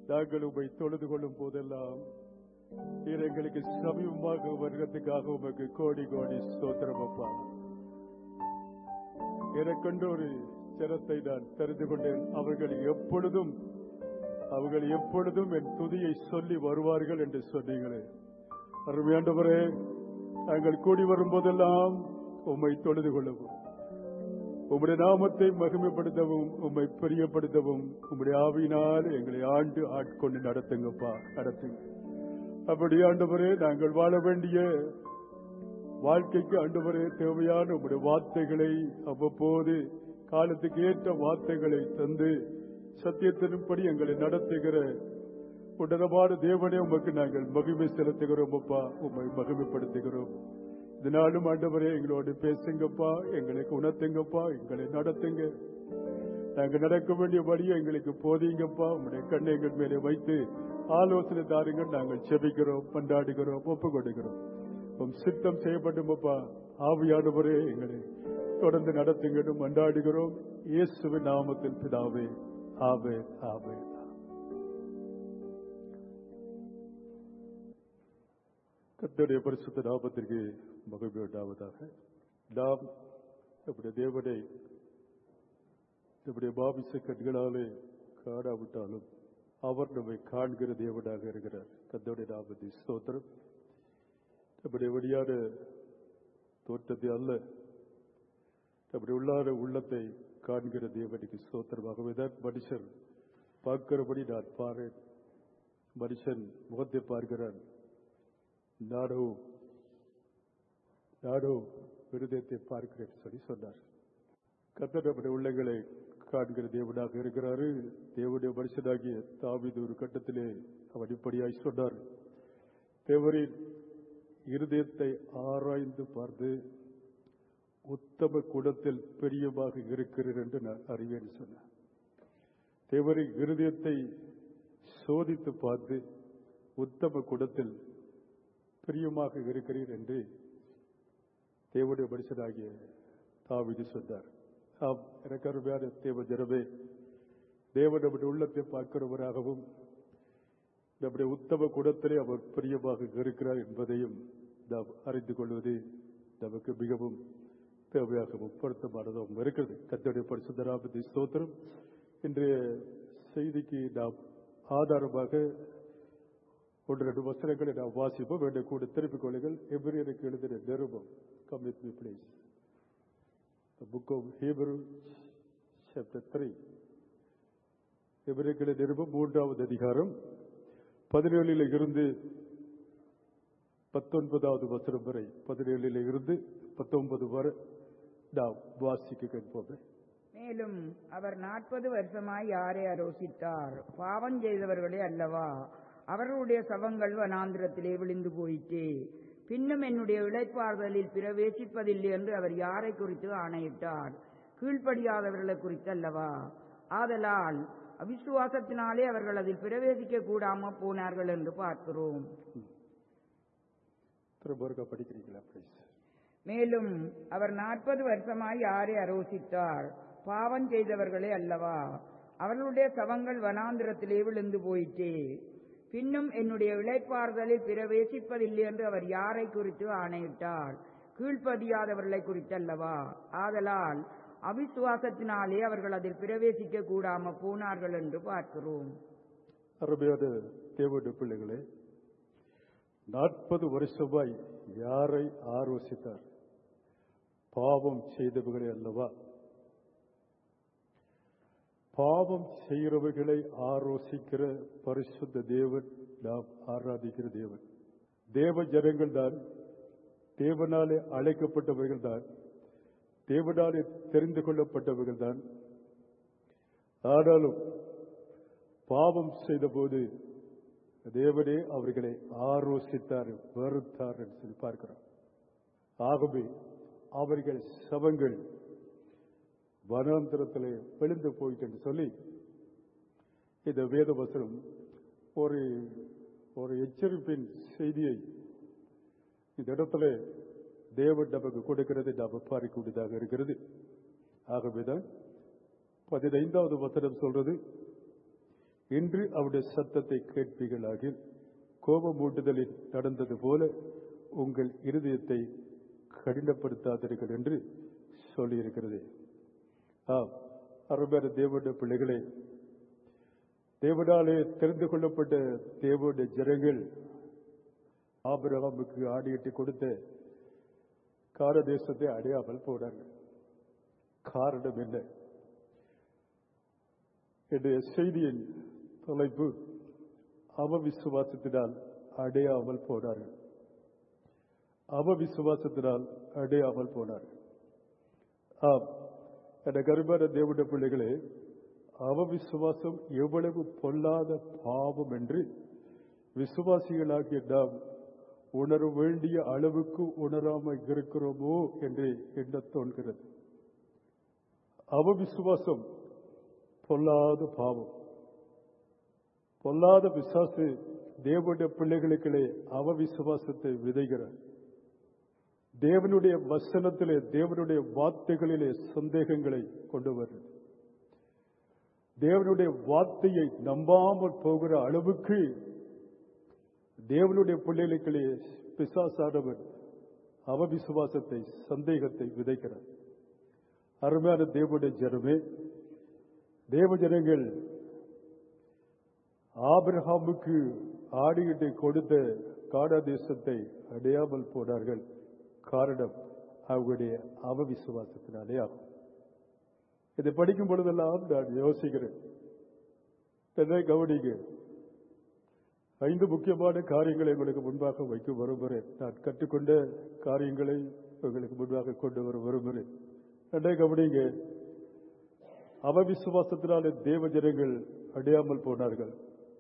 நாங்கள் உம்மை தொழுது கொள்ளும் போதெல்லாம் நீர் எங்களுக்கு சமீபமாக வருகிறதுக்காக உமக்கு கோடி கோடி ஸ்தோத்திரம் அப்பா எனக்கென்று ஒரு சிரத்தை நான் தெரிந்து கொண்டேன் அவர்கள் எப்பொழுதும் அவர்கள் எப்பொழுதும் என் துதியை சொல்லி வருவார்கள் என்று சொன்னீங்களே அருமையாண்டவரே நாங்கள் கூடி வரும்போதெல்லாம் உம்மை தொழுது கொள்ளவும் உம்முடைய நாமத்தை மகிமைப்படுத்தவும் உம்மை பிரியப்படுத்தவும் உம்முடைய ஆவியினால் எங்களை ஆண்டு ஆட்கொண்டு நடத்துங்கப்பா நடத்துங்க அப்படி ஆண்டவரே நாங்கள் வாழ வேண்டிய வாழ்க்கைக்கு ஆண்டவரே தேவையான உம்முடைய வார்த்தைகளை அவ்வப்போது காலத்துக்கு ஏற்ற வார்த்தைகளை தந்து சத்தியத்தின்படி எங்களை நடத்துகிற உடனமான தேவனே உமக்கு நாங்கள் மகிமை செலுத்துகிறோம் அப்பா உம்மை மகிமைப்படுத்துகிறோம் இதனாலும் ஆண்டவரே எங்களோடு பேசுங்கப்பா எங்களுக்கு உணர்த்துங்கப்பா எங்களை நடத்துங்க நாங்க நடக்க வேண்டிய வழியை எங்களுக்கு போதிங்கப்பா உங்களுடைய கண்ணை எங்கள் மேலே வைத்து ஆலோசனை தாருங்கள் நாங்கள் செபிக்கிறோம் பண்டாடுகிறோம் ஒப்பு கொடுக்கிறோம் உம் சித்தம் செய்யப்பட்டுமப்பா ஆவியானவரே எங்களை தொடர்ந்து நடத்துங்கடும் மண்டாடுகிறோம் இயேசுவின் நாமத்தில் பிதாவே ஆவே ஆவே கர்த்தருடைய பரிசுத்த நாமத்திற்கு மகிழ்ச்சி உண்டாவதாக நாம் நம்முடைய தேவனை நம்முடைய மாமிச கண்களாலே காணாவிட்டாலும் அவர் நம்மை காண்கிற தேவனாக இருக்கிறார் கத்தோடைய நாமத்தை ஸ்தோத்திரம் நம்முடைய வழியான தோற்றத்தை அல்ல நம்முடைய உள்ளார உள்ளத்தை காண்கிற தேவனுக்கு ஸ்தோத்திரமாகவே தான் மனுஷன் பார்க்கிறபடி நான் பாறேன் மனுஷன் முகத்தை பார்க்கிறான் நாடோ நாடோ விருதத்தை பார்க்கிறேன் சொல்லி சொன்னார் கத்தர் நம்முடைய உள்ளங்களை காண்கிற தேவனாக இருக்கிறாரு தேவனுடைய மனுஷனாகிய தாவிது ஒரு கட்டத்திலே அவன் இப்படியாய் சொன்னார் தேவரின் இருதயத்தை ஆராய்ந்து பார்த்து உத்தம குடத்தில் பெரியமாக இருக்கிறீர் என்று நான் அறிவேன் சொன்னேன் தேவரின் இருதயத்தை சோதித்து பார்த்து உத்தம குடத்தில் பிரியமாக இருக்கிறீர் என்று தேவனுடைய மனுஷனாகிய தாவிது சொன்னார் ஆம் எனக்கு அருமையான தேவ ஜனமே தேவன் நம்முடைய உள்ளத்தை பார்க்கிறவராகவும் நம்முடைய உத்தம குணத்திலே அவர் பிரியமாக இருக்கிறார் என்பதையும் நாம் அறிந்து கொள்வது நமக்கு மிகவும் தேவையாகவும் பொருத்தமானதாகவும் இருக்கிறது கத்தோடைய பரிசுத்தராமதி ஸ்தோத்திரம் இன்றைய செய்திக்கு நாம் ஆதாரமாக ஒன்று ரெண்டு வசனங்களை நாம் வாசிப்போம் வேண்டிய கூட திருப்பிக் கொள்ளுங்கள் எபிரியருக்கு எழுதின நிருபம் come with me please The book of Hebrew, chapter 3. எபிரேக்கிற நிருபம் மூன்றாவது அதிகாரம் பதினேழில் இருந்து பத்தொன்பதாவது வசனம் வரை பதினேழில் இருந்து பத்தொன்பது வரை நாம் வாசிக்க கேட்போம் மேலும் அவர் நாற்பது வருஷமாய் யாரை ஆலோசித்தார் பாவம் செய்தவர்களே அல்லவா அவர்களுடைய சவங்கள் வனாந்திரத்திலே விழுந்து போயிற்றே பின்னும் என்னுடைய இழைப்பாறுதலில் பிரவேசிப்பதில்லை என்று அவர் யாரை குறித்து ஆணையிட்டார் கீழ்ப்படியாதவர்களை குறித்து அல்லவா ஆதலால் அவிசுவாசத்தினாலே அவர்கள் அதில் பிரவேசிக்க கூடாம போனார்கள் என்று பார்க்கிறோம் திரும்ப ஒருக்கா படிக்கிறீங்களா ப்ளீஸ் மேலும் அவர் நாற்பது வருஷமாய் யாரை அரோசித்தார் பாவம் செய்தவர்களே அல்லவா அவர்களுடைய சவங்கள் வனாந்திரத்திலே விழுந்து போயிற்றே பின்னும் என்னுடைய இழைப்பாறுதலில் பிரவேசிப்பதில்லை என்று அவர் யாரை குறித்து ஆணையிட்டார் கீழ்ப்படியாதவர்களை குறித்தல்லவா ஆதலால் அவிசுவாசத்தினாலே அவர்கள் அதில் பிரவேசிக்க கூடாம போனார்கள் என்று பார்க்கிறோம் அருமையான தேவனுடைய பிள்ளைகளே நாற்பது வருஷமாய் யாரை ஆலோசித்தார் பாவம் செய்தவர்களே அல்லவா பாவம் செய்கிறவர்களை ஆலோசிக்கிற பரிசுத்த தேவன் நாம் ஆராதிக்கிற தேவன் தேவ ஜனங்கள் தான் தேவனாலே அழைக்கப்பட்டவர்கள் தான் தேவனாலே தெரிந்து கொள்ளப்பட்டவர்கள் தான் ஆனாலும் பாவம் செய்தபோது தேவனே அவர்களை ஆரோசித்தார் வெறுத்தார் என்று சொல்லி பார்க்கிறோம் ஆகவே அவர்கள் சவங்கள் வனாந்திரத்திலே விழுந்து போயிட்டு என்று சொல்லி இந்த வேத வசனம் ஒரு ஒரு எச்சரிப்பின் செய்தியை இந்த இடத்துல தேவன் நமக்கு கொடுக்கிறது நாம் பார்க்கக்கூடியதாக இருக்கிறது ஆகவேதான் பதினைந்தாவது வசனம் சொல்றது இன்று அவருடைய சத்தத்தை கேட்பீர்களாக கோபமூட்டுதலில் நடந்தது போல உங்கள் இருதயத்தை கடினப்படுத்தாதீர்கள் என்று சொல்லியிருக்கிறது ஆம் அருமையான தேவனுடைய பிள்ளைகளே தேவனாலே தெரிந்து கொள்ளப்பட்ட தேவனுடைய ஜனங்கள் ஆபிரகாமுக்கு ஆடியிட்டு கொடுத்த கார தேசத்தை அடையாமல் போனார்கள் காரணம் என்ன என்னுடைய செய்தியின் தலைப்பு அவ விசுவாசத்தினால் அடையாமல் போனார்கள் அவ விசுவாசத்தினால் அடையாமல் போனார்கள் ஆம் என்ற கருமான தேவனுடைய பிள்ளைகளே அவ விசுவாசம் எவ்வளவு பொல்லாத பாவம் என்று விசுவாசிகளாகிய நாம் உணர வேண்டிய அளவுக்கு உணராமல் இருக்கிறோமோ என்று எண்ண தோன்கிறது அவ விசுவாசம் பொல்லாத பாவம் பொல்லாத விசுவாசு தேவனுடைய பிள்ளைகளுக்களே அவ விசுவாசத்தை விதைகிறார் தேவனுடைய வசனத்திலே தேவனுடைய வார்த்தைகளிலே சந்தேகங்களை கொண்டு வருது தேவனுடைய வார்த்தையை நம்பாமல் போகிற அளவுக்கு தேவனுடைய பிள்ளைகளுக்களே பிசாசானவர் அவவிசுவாசத்தை சந்தேகத்தை விதைக்கிறார் அருமையான தேவனுடைய ஜனமே தேவ ஜனங்கள் ஆபிரஹாமுக்கு ஆடியிட்டு கொடுத்த காடா தேசத்தை அடையாமல் போனார்கள் காரணம் அவர்களுடைய அவவிசுவாசத்தினாலே ஆகும் இதை படிக்கும் பொழுதெல்லாம் நான் யோசிக்கிறேன் என்ன கவனிங்க ஐந்து முக்கியமான காரியங்களை உங்களுக்கு முன்பாக வைக்க விரும்புகிறேன் நான் கற்றுக்கொண்ட காரியங்களை உங்களுக்கு முன்பாக கொண்டு வர விரும்புகிறேன் என்ன கவனிங்க அவவிசுவாசத்தினாலே தேவ ஜனங்கள் அடையாமல் போனார்கள்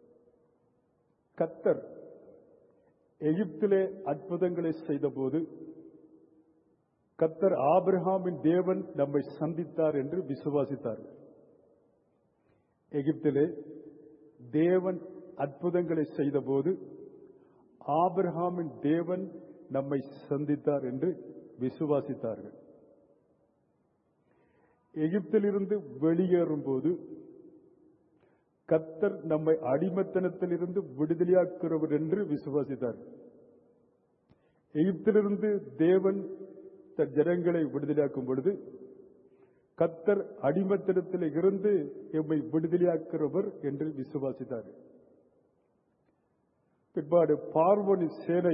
கத்தர் எகிப்திலே அற்புதங்களை செய்தபோது கத்தர் ஆபிரஹாமின் தேவன் நம்மை சந்தித்தார் என்று விசுவாசித்தார் எகிப்திலே தேவன் அற்புதங்களை செய்தபோது ஆபிரஹாமின் தேவன் நம்மை சந்தித்தார் என்று விசுவாசித்தார்கள் எகிப்திலிருந்து வெளியேறும் போது கத்தர் நம்மை அடிமத்தனத்திலிருந்து விடுதலையாக்குறவர் என்று விசுவாசித்தார் எகிப்திலிருந்து தேவன் தன் ஜனங்களை விடுதலையாக்கும் பொழுது கத்தர் அடிமத்தனத்தில் இருந்து எம்மை விடுதலையாக்கிறவர் என்று விசுவாசித்தார் பிற்பாடு பார்வனி சேனை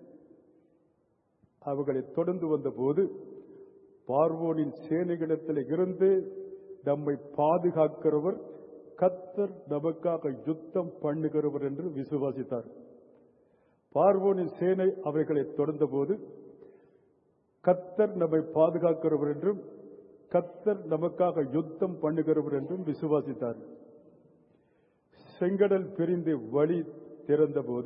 அவர்களை தொடர்ந்து வந்தபோது பார்வோனின் சேனைகளிடத்தில் இருந்து நம்மை பாதுகாக்கிறவர் கத்தர் நமக்காக யுத்தம் பண்ணுகிறவர் என்று விசுவாசித்தார் பார்வோனின் சேனை அவர்களை தொடர்ந்தபோது கத்தர் நம்மை பாதுகாக்கிறவர் என்றும் கத்தர் நமக்காக யுத்தம் பண்ணுகிறவர் என்றும் விசுவாசித்தார் செங்கடல் பிரிந்து வழி திறந்தபோது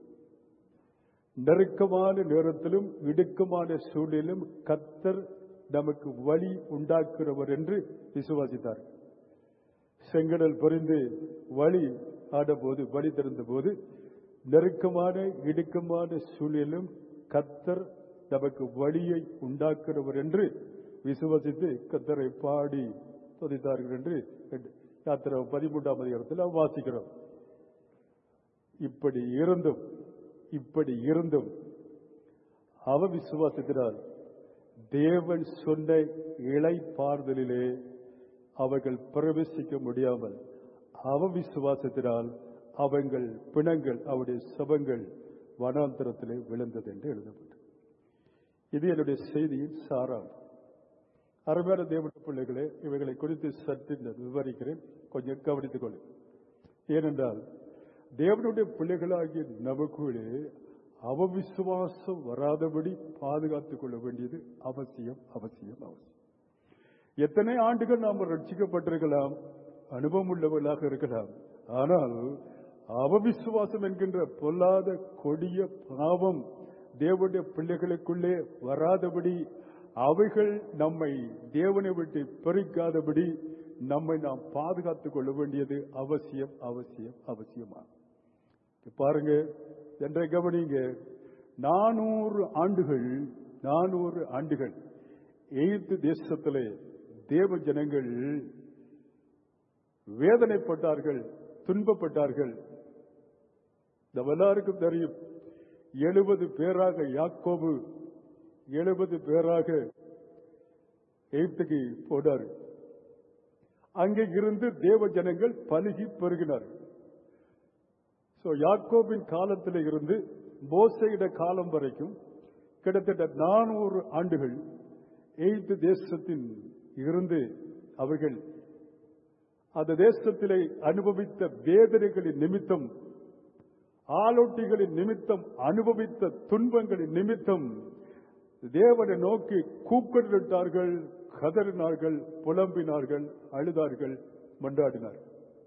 நெருக்கமான நேரத்திலும் இடுக்கமான சூழலிலும் கத்தர் நமக்கு வழி உண்டாக்குறவர் என்று விசுவாசித்தார் செங்கடல் பொறிந்து வழி ஆடபோது வழி திறந்த போது நெருக்கமான இடுக்கமான சூழலிலும் கத்தர் நமக்கு வழியை உண்டாக்குறவர் என்று விசுவசித்து கத்தரை பாடி துதித்தார்கள் என்று யாத்திரை பதிமூன்றாம் அதிகாரத்தில் நாம் வாசிக்கிறோம் இப்படி இருந்தும் இப்படி இருந்தும் அவ விசுவாசத்தினால் தேவன் சொன்ன இலை பார்தலிலே அவர்கள் பிரவேசிக்க முடியாமல் அவ விசுவாசத்தினால் அவங்கள் பிணங்கள் அவருடைய சபங்கள் வனாந்தரத்திலே விழுந்தது என்று எழுதப்பட்டது இது என்னுடைய செய்தியின் சாராம் அருமையான தேவனுடைய பிள்ளைகளே இவைகளை குறித்து சற்று நான் விவரிக்கிறேன் கொஞ்சம் கவனித்துக் கொள்ளு ஏனென்றால் தேவனுடைய பிள்ளைகளாகிய நமக்குள்ளே அவவிசுவாசம் வராதபடி பாதுகாத்துக் கொள்ள வேண்டியது அவசியம் அவசியம் அவசியம் எத்தனை ஆண்டுகள் நாம் ரட்சிக்கப்பட்டிருக்கலாம் அனுபவம் உள்ளவர்களாக இருக்கலாம் ஆனால் அவவிசுவாசம் என்கின்ற பொல்லாத கொடிய பாவம் தேவனுடைய பிள்ளைகளுக்குள்ளே வராதபடி அவைகள் நம்மை தேவனை விட்டு பெருக்காதபடி நம்மை நாம் பாதுகாத்துக் கொள்ள வேண்டியது அவசியம் அவசியம் அவசியமா பாருங்க என்ற கவனிங்க நானூறு ஆண்டுகள் நானூறு ஆண்டுகள் எகிப்து தேசத்திலே தேவ ஜனங்கள் வேதனைப்பட்டார்கள் துன்பப்பட்டார்கள் நம்ம எல்லாருக்கும் தெரியும் எழுபது பேராக யாக்கோபு எழுபது பேராக எகிப்துக்கு போனார் அங்கே இருந்து தேவ ஜனங்கள் பலுகி பெருகினார் சோ யாக்கோபின் காலத்தில் இருந்து மோசையிட காலம் வரைக்கும் கிட்டத்தட்ட நானூறு ஆண்டுகள் எகிப்து தேசத்தின் இருந்து அவர்கள் அந்த தேசத்திலே அனுபவித்த வேதனைகளின் நிமித்தம் ஆலோட்டிகளின் நிமித்தம் அனுபவித்த துன்பங்களின் நிமித்தம் தேவனை நோக்கி கூப்பிட்டார்கள் கதறினார்கள் புலம்பினார்கள் அழுதார்கள் மன்றாடினார்கள்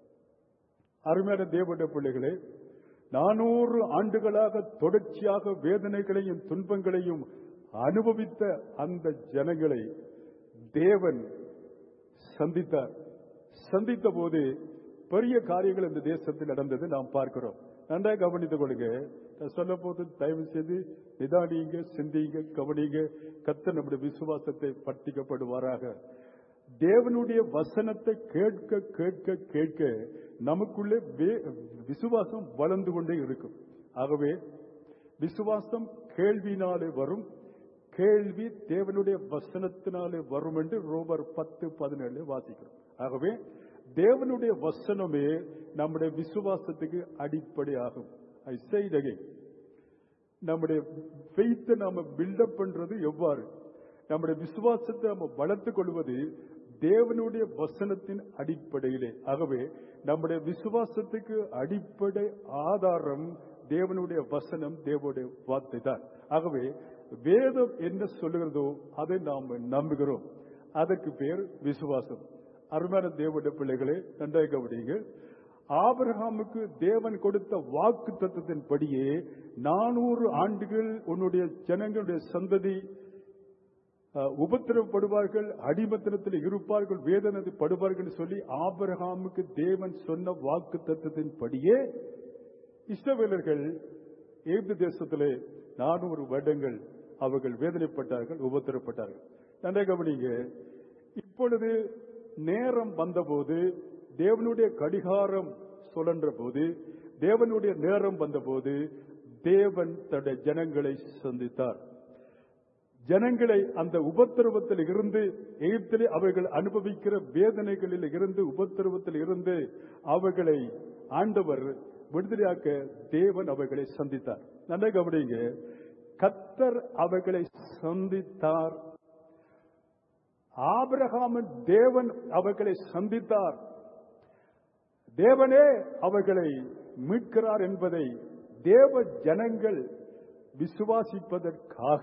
அருமையான தேவனுடைய பிள்ளைகளே நானூறு ஆண்டுகளாக தொடர்ச்சியாக வேதனைகளையும் துன்பங்களையும் அனுபவித்த அந்த ஜனங்களை தேவன் சந்தித்தார் சந்தித்த போது பெரிய காரியங்கள் இந்த தேசத்தில் நடந்தது நாம் பார்க்கிறோம் நன்றாக கவனித்துக் கொள்ளுங்க நான் சொல்ல போது தயவு செய்து நிதானிங்க சிந்திங்க கவனிங்க கத்த நம்முடைய விசுவாசத்தை பட்டிக்கப்படுவாராக தேவனுடைய வசனத்தை கேட்க கேட்க கேட்க நமக்குள்ளே வே- விசுவாசம் வளர்ந்து கொண்டே இருக்கும் ஆகவே விசுவாசம் கேள்வினாலே வரும் கேள்வி தேவனுடைய வசனத்தினாலே வரும் என்று ரோமர் பத்து பதினேழு வாசிக்கிறோம் ஆகவே தேவனுடைய வசனமே நம்முடைய விசுவாசத்துக்கு அடிப்படையாகும் ஐ செய்தகை நம்முடைய ஃபெய்த்தை நாம பில்டப் பண்றது எவ்வாறு நம்முடைய விசுவாசத்தை நம்ம வளர்த்துக் கொள்வது தேவனுடைய வசனத்தின் அடிப்படையிலே ஆகவே நம்முடைய விசுவாசத்துக்கு அடிப்படை ஆதாரம் தேவனுடைய வசனம் தேவனுடைய வார்த்தை தான் ஆகவே வேதம் என்ன சொல்லுகிறதோ அதை நாம் நம்புகிறோம் அதற்கு பேர் விசுவாசம் அருமையான தேவனுடைய பிள்ளைகளே நன்றாக கவனிங்க ஆபிரகாமுக்கு தேவன் கொடுத்த வாக்கு தத்துவத்தின்படியே நானூறு ஆண்டுகள் உன்னுடைய ஜனங்களுடைய சந்ததி அஹ், உபத்திரவப்படுவார்கள் அடிமத்தனத்தில் இருப்பார்கள் வேதனை படுவார்கள் சொல்லி ஆபிரகாமுக்கு தேவன் சொன்ன வாக்கு தத்துவத்தின்படியே இஸ்ரவேலர்கள் எகிப்து தேசத்திலே நானூறு வருடங்கள் அவர்கள் வேதனைப்பட்டார்கள் உபத்திரப்பட்டார்கள் நன்றாக கவனிங்க இப்பொழுது நேரம் வந்தபோது தேவனுடைய கடிகாரம் சுழன்ற போது தேவனுடைய நேரம் வந்தபோது தேவன் தன்னுடைய ஜனங்களை சந்தித்தார் ஜனங்களை அந்த உபத்திரவத்தில் இருந்து எகிப்திலே அவர்கள் அனுபவிக்கிற வேதனைகளில் இருந்து உபத்திரவத்தில் இருந்து அவர்களை ஆண்டவர் விடுதலையாக்க தேவன் அவர்களை சந்தித்தார் நல்ல கவனிங்க கத்தர் அவர்களை சந்தித்தார் ஆபிரகாமன் தேவன் அவர்களை சந்தித்தார் தேவனே அவர்களை மீட்கிறார் என்பதை தேவ ஜனங்கள் விசுவாசிப்பதற்காக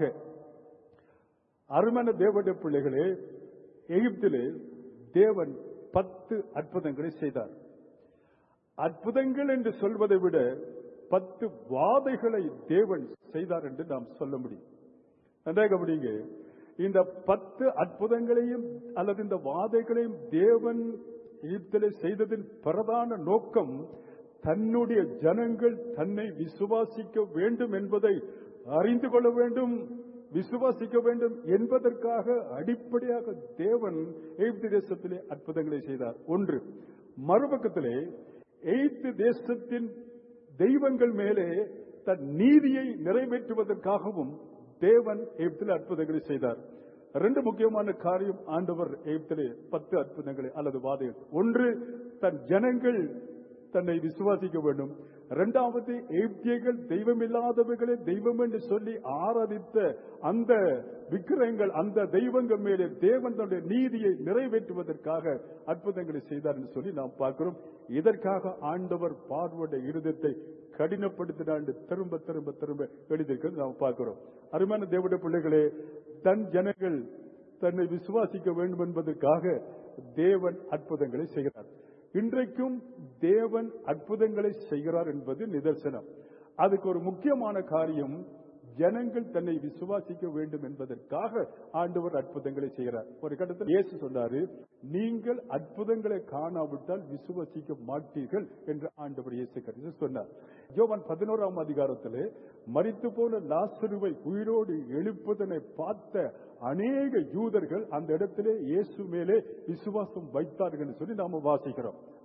அருமன தேவனுடைய பிள்ளைகளே எகிப்திலே தேவன் பத்து அற்புதங்களை செய்தார் அற்புதங்கள் என்று சொல்வதை விட பத்து வாதைகளை தேவன் செய்தார் என்று நாம் சொல்ல முடியும் நன்றாக கவனிங்க இந்த பத்து அற்புதங்களையும் அல்லது இந்த வாதைகளையும் தேவன் எகிப்திலே செய்ததின் பிரதான நோக்கம் தன்னுடைய ஜனங்கள் தன்னை விசுவாசிக்க வேண்டும் என்பதை அறிந்து கொள்ள வேண்டும் விசுவாசிக்க வேண்டும் என்பதற்காக அடிப்படையாக தேவன் எகிப்து தேசத்திலே அற்புதங்களை செய்தார் ஒன்று மறுபக்கத்திலே எகிப்து தேசத்தின் தெய்வங்கள் மேலே தன் நீதியை நிறைவேற்றுவதற்காகவும் தேவன் எகிப்தில் அற்புதங்களை செய்தார் ரெண்டு முக்கியமான காரியம் ஆண்டவர் எகிப்திலே பத்து அற்புதங்களை அல்லது வாதைகள் ஒன்று தன் ஜனங்கள் தன்னை விசுவாசிக்க வேண்டும் இரண்டாவது எகிப்தியர்கள் தெய்வமில்லாதவர்களே தெய்வம் என்று சொல்லி ஆராதித்த அந்த விக்கிரகங்கள் அந்த தெய்வங்கள் மேலே தேவன் தன்னுடைய நீதியை நிறைவேற்றுவதற்காக அற்புதங்களை செய்தார் என்று சொல்லி நாம் பார்க்கிறோம் இதற்காக ஆண்டவர் பார்வையுடைய இருதயத்தை கடினப்படுத்தினார் என்று திரும்ப திரும்ப திரும்ப எழுதியிருக்கிறது நாம் பார்க்கிறோம் அருமையான தேவனுடைய பிள்ளைகளே தன் ஜனங்கள் தன்னை விசுவாசிக்க வேண்டும் என்பதற்காக தேவன் அற்புதங்களை செய்கிறார் இன்றைக்கும் தேவன் அற்புதங்களை செய்கிறார் என்பது நிதர்சனம் அதுக்கு ஒரு முக்கியமான காரியம் ஜனங்கள் தன்னை விசுவாசிக்க வேண்டும் என்பதற்காக ஆண்டவர் அற்புதங்களை செய்கிறார் ஒரு கட்டத்தில் இயேசு சொன்னாரு நீங்கள் அற்புதங்களை காணாவிட்டால் விசுவாசிக்க மாட்டீர்கள் என்று ஆண்டவர் இயேசு கிறிஸ்து சொன்னார் யோவான் பதினோராம் அதிகாரத்திலே மரித்து போன லாசருவை உயிரோடு எழுப்புதனை பார்த்த அநேக யூதர்கள் அந்த இடத்திலே இயேசு மேலே விசுவாசம் வைத்தார்கள் என்று சொல்லி நாம வாசிக்கிறோம்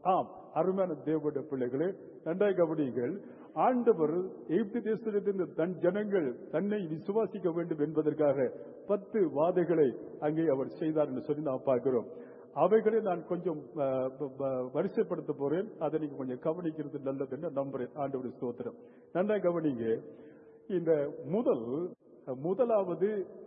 ஆம் அருமையான தேவனுடைய பிள்ளைகளே நன்றாய் கவனியுங்கள் ஆண்டவர் எகிப்து தேசத்திலிருந்து தன் ஜனங்கள் தன்னை விசுவாசிக்க வேண்டும் என்பதற்காக பத்து வாதைகளை அங்கே அவர் செய்தார் என்று சொல்லி நாம் பார்க்கிறோம் அவைகளை நான் கொஞ்சம் அஹ், ப- ப- வரிசைப்படுத்த போறேன் அதை நீங்க கொஞ்சம் கவனிக்கிறது நல்லது என்று நம்புறேன் ஆண்டவர் ஸ்தோத்திரம் நன்றாய் கவனிங்க இந்த முதல் முதலாவது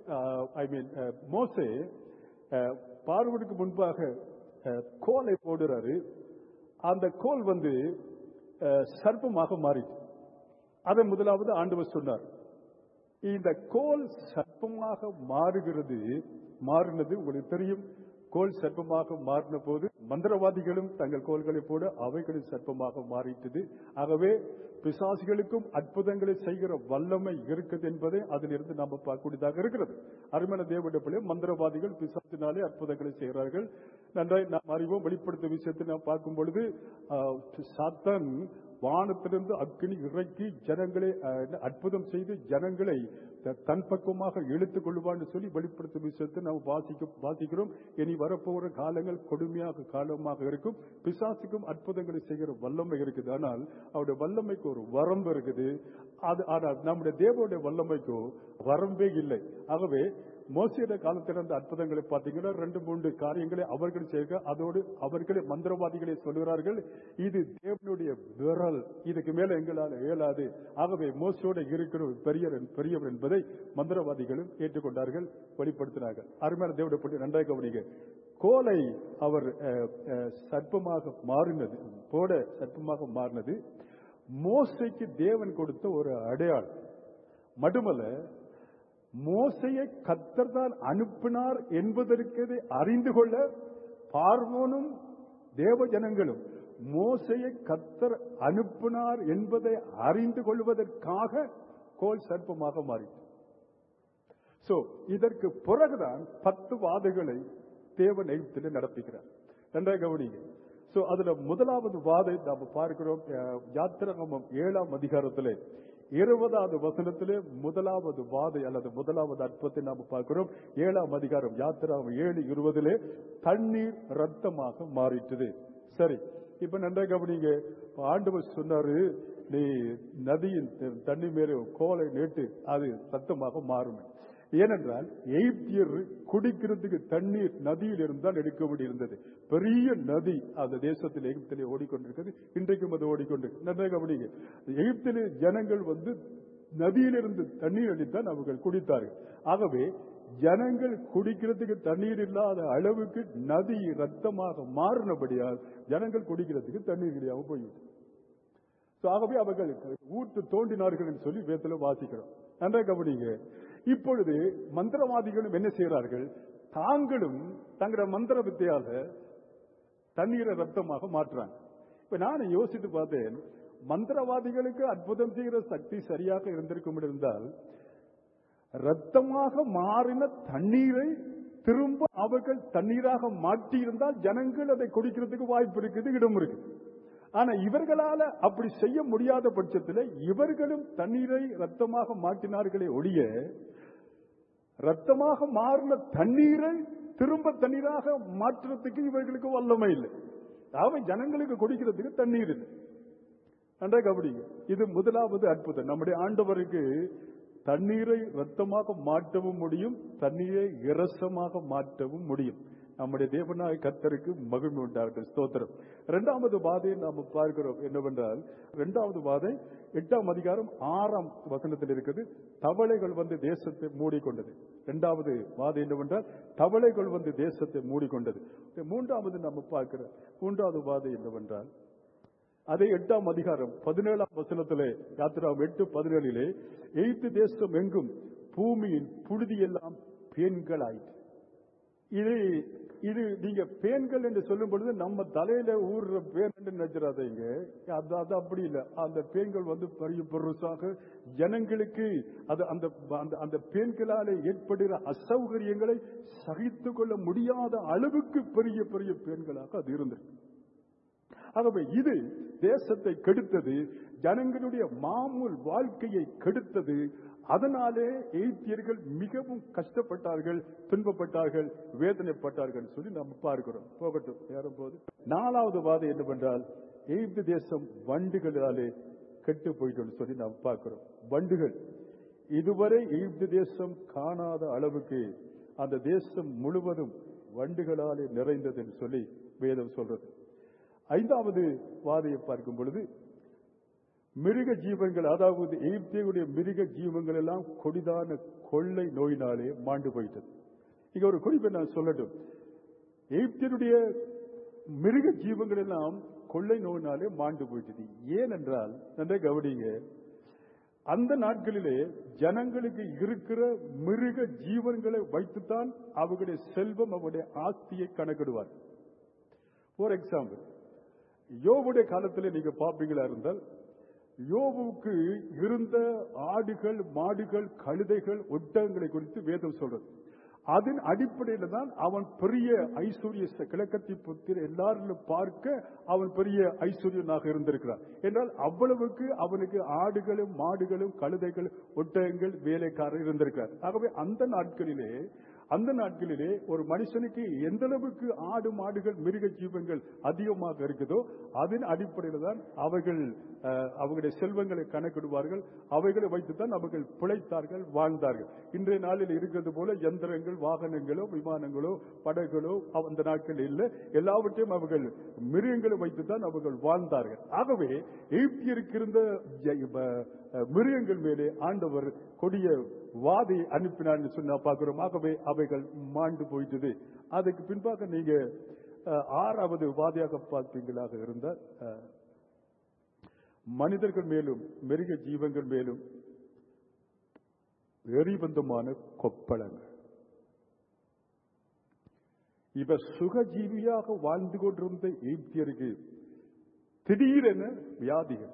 ஐ மீன் மோசே அஹ், பார்வனுக்கு முன்பாக அஹ், கோலை போடுறாரு அந்த கோல் வந்து அஹ், சர்ப்பமாக மாறிச்சு அதை முதலாவது ஆண்டவர் சொன்னார் இந்த கோல் சர்ப்பமாக மாறுகிறது மாறினது உங்களுக்கு தெரியும் கோல் சர்ப்பமாக மாறின போது மந்திரவாதிகளும் தங்கள் கோல்களை போட அவைகளும் சர்ப்பமாக மாறிட்டது ஆகவே பிசாசிகளுக்கும் அற்புதங்களை செய்கிற வல்லமை இருக்குது என்பதை அதிலிருந்து நாம் பார்க்கக்கூடியதாக இருக்கிறது அருமையான தேவனுடைய பிள்ளை மந்திரவாதிகள் பிசாசினாலே அற்புதங்களை செய்கிறார்கள் நன்றாய் நாம் அறிவோம் வெளிப்படுத்த விஷயத்தை நாம் பார்க்கும் பொழுது ஆஹ், சாத்தான் வானத்திலிருந்து அக்கினி இறக்கி ஜனங்களை அஹ், என்ன, அற்புதம் செய்து ஜனங்களை த- தன் பக்கமாக இழுத்துக் கொள்வான்னு சொல்லி வெளிப்படுத்தும் விஷயத்தை நாம் வாசிக்க வாசிக்கிறோம் இனி வரப்போகிற காலங்கள் கொடுமையாக காலமாக இருக்கும் பிசாசுக்கும் அற்புதங்களை செய்கிற வல்லமை இருக்குது ஆனால் அவருடைய வல்லமைக்கு ஒரு வரம்பு இருக்குது அது ஆனால் நம்முடைய தேவனுடைய வல்லமைக்கோ வரம்பே இல்லை ஆகவே மோசியோட காலத்தில் இருந்த அற்புதங்களை பார்த்தீங்கன்னா ரெண்டு மூன்று காரியங்களை அவர்கள் செய்க அதோடு அவர்களே மந்திரவாதிகளை சொல்கிறார்கள் இது தேவனுடைய விரல் இதுக்கு மேல எங்களால் இயலாது ஆகவே மோசியோட இருக்கிற ஒரு பெரியவர் பெரியவர் என்பதை மந்திரவாதிகளும் ஏற்றுக்கொண்டார்கள் வெளிப்படுத்தினார்கள் அருமையான தேவனுடைய பற்றி நன்றாக கவனிங்க கோலை அவர் அஹ், அஹ், சர்ப்பமாக மாறினது போட சர்ப்பமாக மாறினது மோசைக்கு தேவன் கொடுத்த ஒரு அடையாளம் மட்டுமல்ல மோசையை கத்தர் தான் அனுப்பினார் என்பதற்கு அறிந்து கொள்ள பார்வோனும் தேவ ஜனங்களும் மோசையை கத்தர் அனுப்பினார் என்பதை அறிந்து கொள்வதற்காக கோல் சர்ப்பமாக மாறிட்டு சோ இதற்கு பிறகுதான் பத்து வாதைகளை தேவன் எகிப்தில் நடத்துகிறார் நன்றாக கவனிங்க சோ அதுல முதலாவது வாதை நாம பார்க்கிறோம் அஹ், யாத்திராகமம் ஏழாம் அதிகாரத்திலே இருபதாவது வசனத்திலே முதலாவது வாதை அல்லது முதலாவது அற்பத்தை நாம பார்க்கிறோம் ஏழாம் அதிகாரம் யாத்திராகம் ஏழு இருபதிலே தண்ணீர் ரத்தமாக மாறிட்டது சரி இப்ப நன்றாக கவனிங்க ஆண்டவர் சொன்னாரு நீ நதியின் தண்ணி மேலே கோலை நீட்டு அது ரத்தமாக மாறும் ஏனென்றால் எகிப்தியர் குடிக்கிறதுக்கு தண்ணீர் நதியில் இருந்தால் எடுக்க வேண்டியிருந்தது பெரிய நதி அந்த தேசத்தில் எகிப்திலே ஓடிக்கொண்டிருக்கிறது இன்றைக்கும் அது ஓடிக்கொண்டு நன்றாக கவனிங்க எகிப்திலே ஜனங்கள் வந்து நதியிலிருந்து தண்ணீர் அடித்தான் அவர்கள் குடித்தார்கள் ஆகவே ஜனங்கள் குடிக்கிறதுக்கு தண்ணீர் இல்லாத அளவுக்கு நதி ரத்தமாக மாறினபடியால் ஜனங்கள் குடிக்கிறதுக்கு தண்ணீர் கிடையாம போய்விட்டு So, ஆகவே அவர்கள் ஊற்று தோண்டினார்கள் என்று சொல்லி வேதத்தில் வாசிக்கிறோம் நன்றாக கவனிங்க இப்பொழுது மந்திரவாதிகளும் என்ன செய்கிறார்கள் தாங்களும் தங்களோட மந்திர வித்தையால தண்ணீரை ரத்தமாக மாற்றுறாங்க இப்ப நான் யோசித்து பார்த்தேன் மந்திரவாதிகளுக்கு அற்புதம் செய்கிற சக்தி சரியாக இருந்திருக்கும் இருந்தால் ரத்தமாக மாறின தண்ணீரை திரும்ப அவர்கள் தண்ணீராக மாற்றியிருந்தால் ஜனங்கள் அதை குடிக்கிறதுக்கு வாய்ப்பு இருக்குது இடம் இருக்கு ஆனா இவர்களால அப்படி செய்ய முடியாத பட்சத்தில் இவர்களும் தண்ணீரை ரத்தமாக மாற்றினார்களே ஒழிய ரத்தமாக மாறின தண்ணீரை திரும்ப தண்ணீராக மாற்றுறதுக்கு இவர்களுக்கு வல்லமை இல்லை அவை ஜனங்களுக்கு குடிக்கிறதுக்கு தண்ணீர் இல்லை நன்றா கபடிங்க இது முதலாவது அற்புதம் நம்முடைய ஆண்டவருக்கு தண்ணீரை ரத்தமாக மாற்றவும் முடியும் தண்ணீரை இரசமாக மாற்றவும் முடியும் நம்முடைய தேவனாய் கர்த்தருக்கு மகிழ்வு உண்டார்கள் ஸ்தோத்திரம் இரண்டாவது வாதையை நாம் பார்க்கிறோம் என்னவென்றால் இரண்டாவது வாதை எட்டாம் அதிகாரம் ஆறாம் வசனத்தில் இருக்குது தவளைகள் வந்து தேசத்தை மூடிக்கொண்டது இரண்டாவது வாதை என்னவென்றால் தவளைகள் வந்து தேசத்தை மூடிக்கொண்டது மூன்றாவது நம்ம பார்க்கிற மூன்றாவது வாதை என்னவென்றால் அதே எட்டாம் அதிகாரம் பதினேழாம் வசனத்திலே யாத்திராம் எட்டு பதினேழிலே எய்த்து தேசம் எங்கும் பூமியின் புழுதியெல்லாம் பேன்களாயிற்று இது இது நீங்க பேன்கள் என்று சொல்லும் பொழுது நம்ம தலையில ஊறுற பேன் என்று நினைச்சிடாதீங்க அது அது அப்படி இல்லை அந்த பேன்கள் வந்து பெரிய பெருசாக ஜனங்களுக்கு அது அந்த அந்த அந்த பேன்களால ஏற்படுகிற அசௌகரியங்களை சகித்து கொள்ள முடியாத அளவுக்கு பெரிய பெரிய பேன்களாக அது இருந்திருக்கு ஆகவே இது தேசத்தை கெடுத்தது ஜனங்களுடைய மாமூல் வாழ்க்கையை கெடுத்தது அதனாலே எய்த்தியர்கள் மிகவும் கஷ்டப்பட்டார்கள் துன்பப்பட்டார்கள் வேதனைப்பட்டார்கள் சொல்லி நம்ம பார்க்கிறோம் போகட்டும் ஏறும் போது நாலாவது வாதம் என்னவென்றால் எய்ப்து தேசம் வண்டுகளாலே கெட்டு போயிட்டு சொல்லி நாம் பார்க்கிறோம் வண்டுகள் இதுவரை எகிப்து தேசம் காணாத அளவுக்கு அந்த தேசம் முழுவதும் வண்டுகளாலே நிறைந்தது என்று சொல்லி வேதம் சொல்றது ஐந்தாவது வாதையை பார்க்கும் பொழுது மிருக ஜீவன்கள் அதாவது எகிப்தியுடைய மிருக ஜீவங்கள் எல்லாம் கொடிதான கொள்ளை நோயினாலே மாண்டு போயிட்டது இங்க ஒரு குறிப்பை நான் சொல்லட்டும் எகிப்தியருடைய மிருக ஜீவங்கள் எல்லாம் கொள்ளை நோயினாலே மாண்டு போயிட்டது ஏனென்றால் நன்றை கவனிங்க அந்த நாட்களிலே ஜனங்களுக்கு இருக்கிற மிருக ஜீவன்களை வைத்துத்தான் அவர்களுடைய செல்வம் அவருடைய ஆஸ்தியை கணக்கிடுவார் ஃபார் எக்ஸாம்பிள் யோவுடைய காலத்தில் நீங்க பார்ப்பீங்களா இருந்தால் யோவுக்கு இருந்த ஆடுகள் மாடுகள் கழுதைகள் ஒட்டகங்களை குறித்து வேதம் சொல்றது அதன் அடிப்படையில் தான் அவன் பெரிய ஐஸ்வர்ய கிழக்கத்தி புத்திர எல்லாரிலும் பார்க்க அவன் பெரிய ஐஸ்வர்யனாக இருந்திருக்கிறான் என்றால் அவ்வளவுக்கு அவனுக்கு ஆடுகளும் மாடுகளும் கழுதைகள் ஒட்டகங்கள் வேலைக்காரர் இருந்திருக்கிறார் ஆகவே அந்த நாட்களிலே அந்த நாட்களிலே ஒரு மனுஷனுக்கு எந்த அளவுக்கு ஆடு மாடுகள் மிருக ஜீவங்கள் அதிகமாக இருக்குதோ அதன் அடிப்படையில் தான் அவர்கள் அஹ், அவர்களுடைய செல்வங்களை கணக்கிடுவார்கள் அவைகளை வைத்துத்தான் அவர்கள் பிழைத்தார்கள் வாழ்ந்தார்கள் இன்றைய நாளில் இருக்கிறது போல எந்திரங்கள் வாகனங்களோ விமானங்களோ படகுகளோ அவ- அந்த நாட்களில் இல்லை எல்லாவற்றையும் அவர்கள் மிருகங்களை வைத்துத்தான் அவர்கள் வாழ்ந்தார்கள் ஆகவே எகிப்தியருக்கு இருந்த ஜ- அஹ், மிருகங்கள் மேலே ஆண்டவர் கொடிய வாதை அனுப்பினான்னு சொன்னா பார்க்கிறோம் ஆகவே அவைகள் மாண்டு போயிட்டது அதுக்கு பின்பாக நீங்க அஹ், ஆறாவது வாதியாக பார்ப்பீங்களாக இருந்தால் அஹ், மனிதர்கள் மேலும் மிருக ஜீவங்கள் மேலும் எரிபந்தமான கொப்பளங்கள் இவ சுகஜீவியாக வாழ்ந்து கொண்டிருந்த எகிப்தியருக்கு திடீரென வியாதிகள்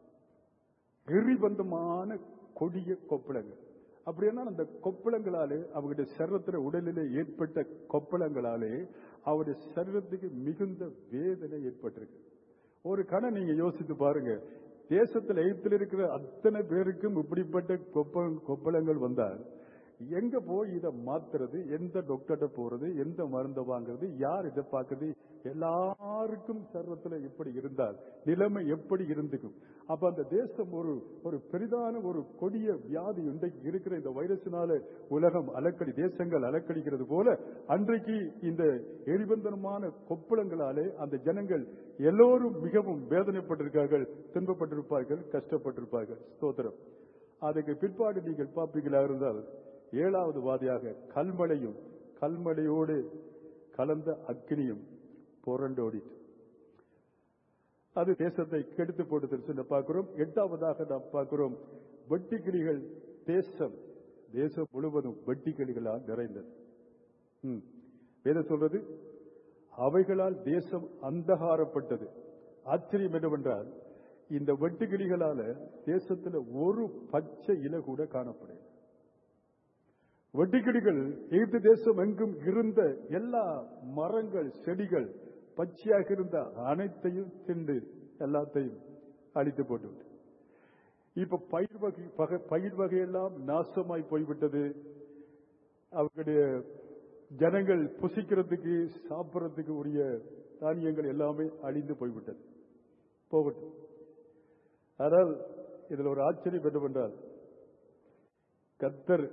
எரிபந்தமான கொடிய கொப்பளங்கள் அப்படின்னா அந்த கொப்பளங்களாலே அவருடைய சரீரத்தில் உடலிலே ஏற்பட்ட கொப்பளங்களாலே அவருடைய சரீரத்துக்கு மிகுந்த வேதனை ஏற்பட்டிருக்கு ஒரு கணம் நீங்க யோசித்து பாருங்க தேசத்தில் எகிப்தில் இருக்கிற அத்தனை பேருக்கும் இப்படிப்பட்ட கொப்ப கொப்பளங்கள் வந்தால் எங்க போய் இதை மாத்துறது எந்த டாக்டர்கிட்ட போறது எந்த மருந்தை வாங்குறது யார் இதை பார்க்கறது எல்லாருக்கும் சர்வத்துல இப்படி இருந்தால் நிலைமை எப்படி இருந்துக்கும் அப்ப அந்த தேசம் ஒரு ஒரு பெரிதான ஒரு கொடிய வியாதி இன்றைக்கு இருக்கிற இந்த வைரஸினால உலகம் அலக்கடி தேசங்கள் அலக்கடிக்கிறது போல அன்றைக்கு இந்த எரிபந்தனமான கொப்பளங்களாலே அந்த ஜனங்கள் எல்லோரும் மிகவும் வேதனைப்பட்டிருக்கார்கள் துன்பப்பட்டிருப்பார்கள் கஷ்டப்பட்டிருப்பார்கள் ஸ்தோத்திரம் அதுக்கு பிற்பாடு நீங்கள் பார்ப்பீங்களா இருந்தால் ஏழாவது வாதியாக கல்மழையும் கல்மழையோடு கலந்த அக்னியும் புரண்டோடிட்டு அது தேசத்தை கெடுத்து போட்டது சொல்லி பார்க்கிறோம் எட்டாவதாக நாம் பார்க்கிறோம் வெட்டிக்கிளிகள் தேசம் தேசம் முழுவதும் வெட்டிக்கிளிகளால் நிறைந்தது ம். வேதம் சொல்றது அவைகளால் தேசம் அந்தகாரப்பட்டது ஆச்சரியம் என்னவென்றால் இந்த வெட்டுக்கிளிகளால தேசத்துல ஒரு பச்சை இலை கூட காணப்படல வெட்டுக்கிளிகள் எகிப்து தேசம் எங்கும் இருந்த எல்லா மரங்கள் செடிகள் பச்சையாக இருந்த அனைத்தையும் திண்டு எல்லாத்தையும் அழித்து போட்டு விட்டு இப்ப பயிர் வகை பக- பயிர் வகையெல்லாம் நாசமாய் போய்விட்டது அவர்களுடைய ஜனங்கள் புசிக்கிறதுக்கு சாப்பிடறதுக்கு உரிய தானியங்கள் எல்லாமே அழிந்து போய்விட்டது போகட்டும் ஆனால் இதுல ஒரு ஆச்சரியம் என்னவென்றால் கத்தர்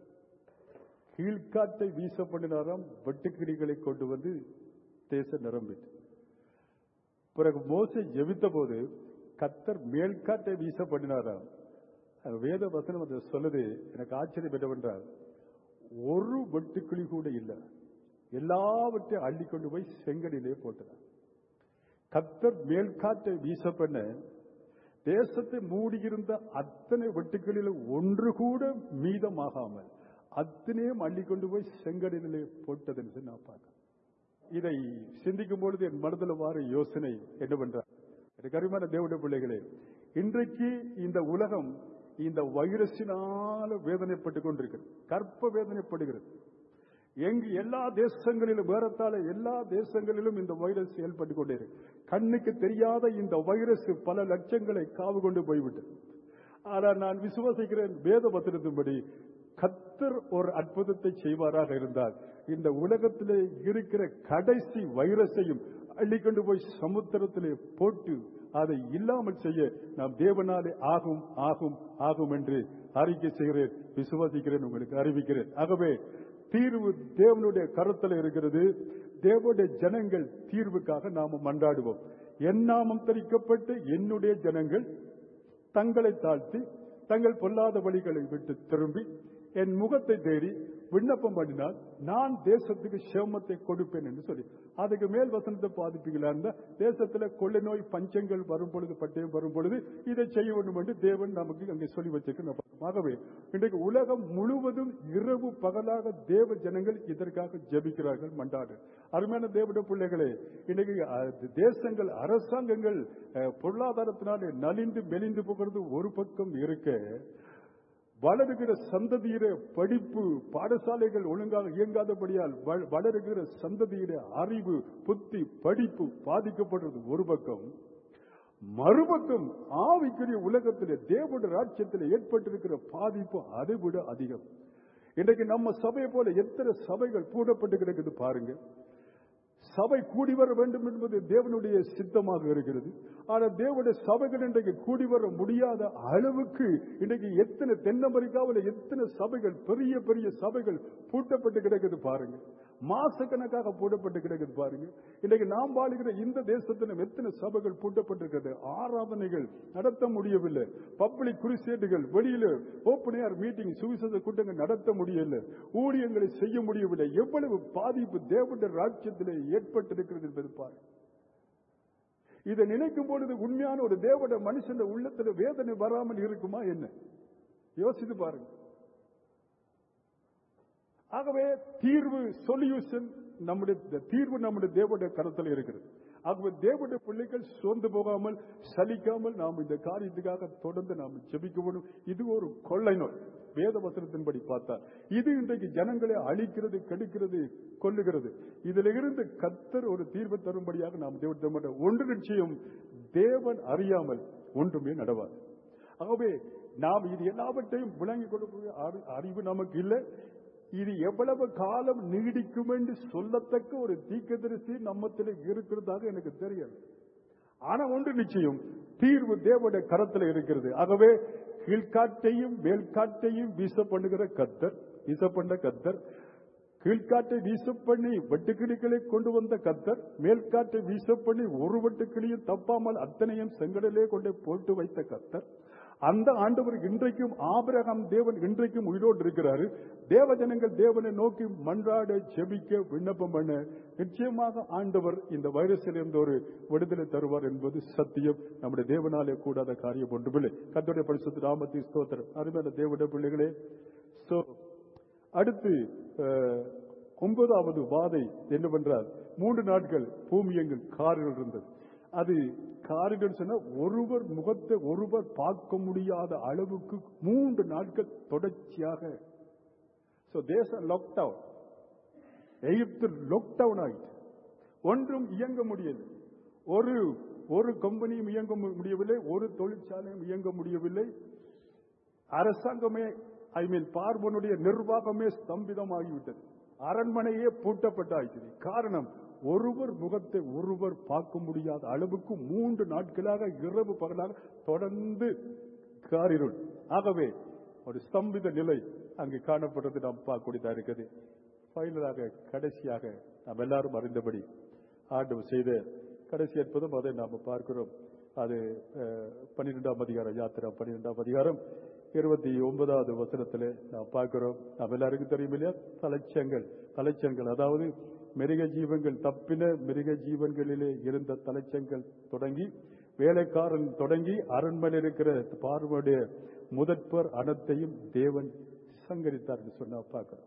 கீழ்காட்டை வீச பண்ணினாராம் வெட்டுக்கிளிகளை கொண்டு வந்து தேசம் நிரம்பிட்டு பிறகு மோசை ஜெபித்த போது கத்தர் மேல்காட்டை வீச பண்ணினாராம் அது வேத வசனம் அதை சொல்லுது எனக்கு ஆச்சரியம் என்னவென்றால் ஒரு வெட்டுக்கிளி கூட இல்லை எல்லாவற்றையும் அள்ளி கொண்டு போய் செங்கலிலே போட்டார் கத்தர் மேல்காட்டை வீச பண்ண தேசத்தை மூடியிருந்த அத்தனை வெட்டுக்களில் ஒன்று கூட மீதமாகாமல் அத்தனையும் அள்ளி கொண்டு போய் செங்கடலிலே போட்டதுன்னு சொல்லி நான் பார்க்கிறேன் இதை சிந்திக்கும் பொழுது என் மனதில் வார யோசனை என்னவென்றால் எனக்கு அருமையான தேவனுடைய பிள்ளைகளே இன்றைக்கு இந்த உலகம் இந்த வைரஸினால வேதனைப்பட்டுக் கொண்டிருக்கிறது கற்ப வேதனைப்படுகிறது எங்கு எல்லா தேசங்களிலும் வேறத்தால எல்லா தேசங்களிலும் இந்த வைரஸ் செயல்பட்டுக் கொண்டே இருக்கு கண்ணுக்கு தெரியாத இந்த வைரஸ் பல லட்சங்களை காவு கொண்டு போய்விட்டது ஆனால் நான் விசுவாசிக்கிறேன் வேத வசனத்தின்படி கத்தர் ஒரு அற்புதத்தை செய்வாராக இருந்தால் இந்த உலகத்திலே இருக்கிற கடைசி வைரஸையும் அள்ளிக்கொண்டு போய் சமுத்திரத்திலே போட்டு அதை இல்லாமல் செய்ய நாம் தேவனாலே ஆகும் ஆகும் ஆகும் என்று அறிக்கை செய்கிறேன் விசுவாசிக்கிறேன் உங்களுக்கு அறிவிக்கிறேன் ஆகவே தீர்வு தேவனுடைய கருத்தில் இருக்கிறது தேவனுடைய ஜனங்கள் தீர்வுக்காக நாம மன்றாடுவோம் என் நாமம் தரிக்கப்பட்டு என்னுடைய ஜனங்கள் தங்களை தாழ்த்தி தங்கள் பொல்லாத வழிகளை விட்டு திரும்பி என் முகத்தை தேடி விண்ணப்பம் பண்ணினால் நான் தேசத்துக்கு சேமத்தை கொடுப்பேன் என்று சொல்லி அதுக்கு மேல் வசனத்தை பாதிப்பீங்களா இருந்தா தேசத்துல கொள்ளை நோய் பஞ்சங்கள் வரும் பொழுது பட்டயம் வரும் பொழுது இதை செய்ய வேண்டும் என்று தேவன் நமக்கு அங்கே சொல்லி வச்சிருக்க ஆகவே இன்றைக்கு உலகம் முழுவதும் இரவு பகலாக தேவ ஜனங்கள் இதற்காக ஜெபிக்கிறார்கள் மண்டாடு அருமையான தேவட பிள்ளைகளே இன்னைக்கு அஹ், தேசங்கள் அரசாங்கங்கள் அஹ், பொருளாதாரத்தினாலே நலிந்து மெலிந்து போகிறது ஒரு பக்கம் இருக்க வளருகிற சந்ததியிட படிப்பு பாடசாலைகள் ஒழுங்காக இயங்காதபடியால் வ- வளருகிற சந்ததியிட அறிவு புத்தி படிப்பு பாதிக்கப்படுறது ஒரு பக்கம் மறுபக்கம் ஆவிக்குரிய உலகத்திலே தேவனுடைய ராஜ்யத்தில் ஏற்பட்டிருக்கிற பாதிப்பு அதை விட அதிகம் இன்றைக்கு நம்ம சபையை போல எத்தனை சபைகள் பூடப்பட்டு கிடக்குது பாருங்க சபை கூடி வர வேண்டும் என்பது தேவனுடைய சித்தமாக இருக்கிறது ஆனால் தேவனுடைய சபைகள் இன்றைக்கு கூடி வர முடியாத அளவுக்கு இன்றைக்கு எத்தனை தென் அமெரிக்காவில் எத்தனை சபைகள் பெரிய பெரிய சபைகள் பூட்டப்பட்டு கிடக்குது பாருங்க மாசக்கணக்காக பூட்டப்பட்டு கிடக்குது பாருங்க இன்றைக்கு நாம் வாழுகிற இந்த தேசத்திலும் எத்தனை சபைகள் பூட்டப்பட்டிருக்கிறது ஆராதனைகள் நடத்த முடியவில்லை பப்ளிக் குருசேட்டுகள் வெளியில ஓப்பனியார் மீட்டிங் சுவிசேஷ கூட்டங்கள் நடத்த முடியல ஊழியங்களை செய்ய முடியவில்லை எவ்வளவு பாதிப்பு தேவனுடைய ராஜ்யத்திலே ஏற்பட்டிருக்கிறது என்பது பாருங்க இதை நினைக்கும் பொழுது உண்மையான ஒரு தேவட மனுஷன் உள்ளத்துல வேதனை வராமல் இருக்குமா என்ன யோசித்து பாருங்க ஆகவே தீர்வு சொல்யூஷன் நம்முடைய தீர்வு நம்முடைய தேவனுடைய கருத்தில் இருக்கிறது ஆகவே தேவனுடைய பிள்ளைகள் சோர்ந்து போகாமல் சலிக்காமல் நாம் இந்த காரியத்துக்காக தொடர்ந்து நாம் ஜெபிக்க வேண்டும் இது ஒரு கொள்ளை நோய் வேத வசனத்தின்படி பார்த்தால் இது இன்றைக்கு ஜனங்களை அழிக்கிறது கெடுக்கிறது கொல்லுகிறது இதில் இருந்து கத்தர் ஒரு தீர்வு தரும்படியாக நாம் தேவன் ஒன்று நிச்சயம் தேவன் அறியாமல் ஒன்றுமே நடவாது ஆகவே நாம் இது எல்லாவற்றையும் விளங்கிக் கொள்ளக்கூடிய அறி- அறிவு நமக்கு இல்லை இது எவ்வளவு காலம் நீடிக்கும் என்று சொல்லத்தக்க ஒரு தீர்க்கதரிசி நம்மத்தில் இருக்கிறதாக எனக்கு தெரியாது ஆனா ஒன்று நிச்சயம் தீர்வு தேவனுடைய கரத்தில் இருக்கிறது ஆகவே கீழ்காட்டையும் மேல்காட்டையும் வீச பண்ணுகிற கத்தர் வீச பண்ண கத்தர் கீழ்காட்டை வீச பண்ணி வெட்டுக்கிளிகளை கொண்டு வந்த கத்தர் மேல்காட்டை வீச பண்ணி ஒரு வெட்டுக்கிளியும் தப்பாமல் அத்தனையும் செங்கடலே கொண்டு போட்டு வைத்த கத்தர் அந்த ஆண்டவர் இன்றைக்கும் ஆபிரகாம் தேவன் இன்றைக்கும் உயிரோடு இருக்கிறாரு தேவ ஜனங்கள் தேவனை நோக்கி மன்றாட ஜெபிக்க விண்ணப்பம் பண்ண நிச்சயமாக ஆண்டவர் இந்த வைரஸில் இருந்து ஒரு விடுதலை தருவார் என்பது சத்தியம் நம்முடைய தேவனாலே கூடாத காரியம் ஒன்றுமில்லை கத்தோடைய பரிசுத்த ராமத்தி ஸ்தோத்திரம் அருமையான தேவனுடைய பிள்ளைகளே So, அடுத்து அஹ், ஒன்பதாவது வாதை என்னவென்றால் மூன்று நாட்கள் பூமி எங்கும் காரில் இருந்தது அது காரில் சொன்னா ஒருவர் முகத்தை ஒருவர் பார்க்க முடியாத அளவுக்கு மூன்று நாட்கள் தொடர்ச்சியாக So, தேசம் லாக்டவுன் எகிப்து லாக்டவுன் ஆயிடுச்சு ஒன்றும் இயங்க முடியல ஒரு ஒரு கம்பெனியும் இயங்க மு- முடியவில்லை ஒரு தொழிற்சாலையும் இயங்க முடியவில்லை அரசாங்கமே ஐ மீன் பார்வனுடைய நிர்வாகமே ஸ்தம்பிதமாகிவிட்டது அரண்மனையே பூட்டப்பட்டாயிற்று காரணம் ஒருவர் முகத்தை ஒருவர் பார்க்க முடியாத அளவுக்கு மூன்று நாட்களாக இரவு பகலாக தொடர்ந்து காரிருள் ஆகவே ஒரு ஸ்தம்பித நிலை அங்கு காணப்படுறது நாம் பார்க்கக்கூடியதா இருக்குது ஃபைனலாக கடைசியாக நாம் எல்லாரும் அறிந்தபடி ஆண்டவர் செய்த கடைசி அற்புதம் அதை நாம் பார்க்கிறோம் அது அஹ், பன்னிரெண்டாம் அதிகாரம் யாத்திரா பன்னிரெண்டாம் அதிகாரம் இருபத்தி ஒன்பதாவது வசனத்திலே நாம் பார்க்கிறோம் நாம் எல்லாருக்கும் தெரியும் இல்லையா தலைச்சங்கள் தலைச்சங்கள் அதாவது மிருக ஜீவங்கள் தப்பின மிருக ஜீவன்களிலே இருந்த தலைச்சங்கள் தொடங்கி வேலைக்காரன் தொடங்கி அரண்மனை இருக்கிற பார்வனுடைய முதற்பர் அனைத்தையும் தேவன் சங்கரித்தார் என்று சொன்னா பார்க்கிறோம்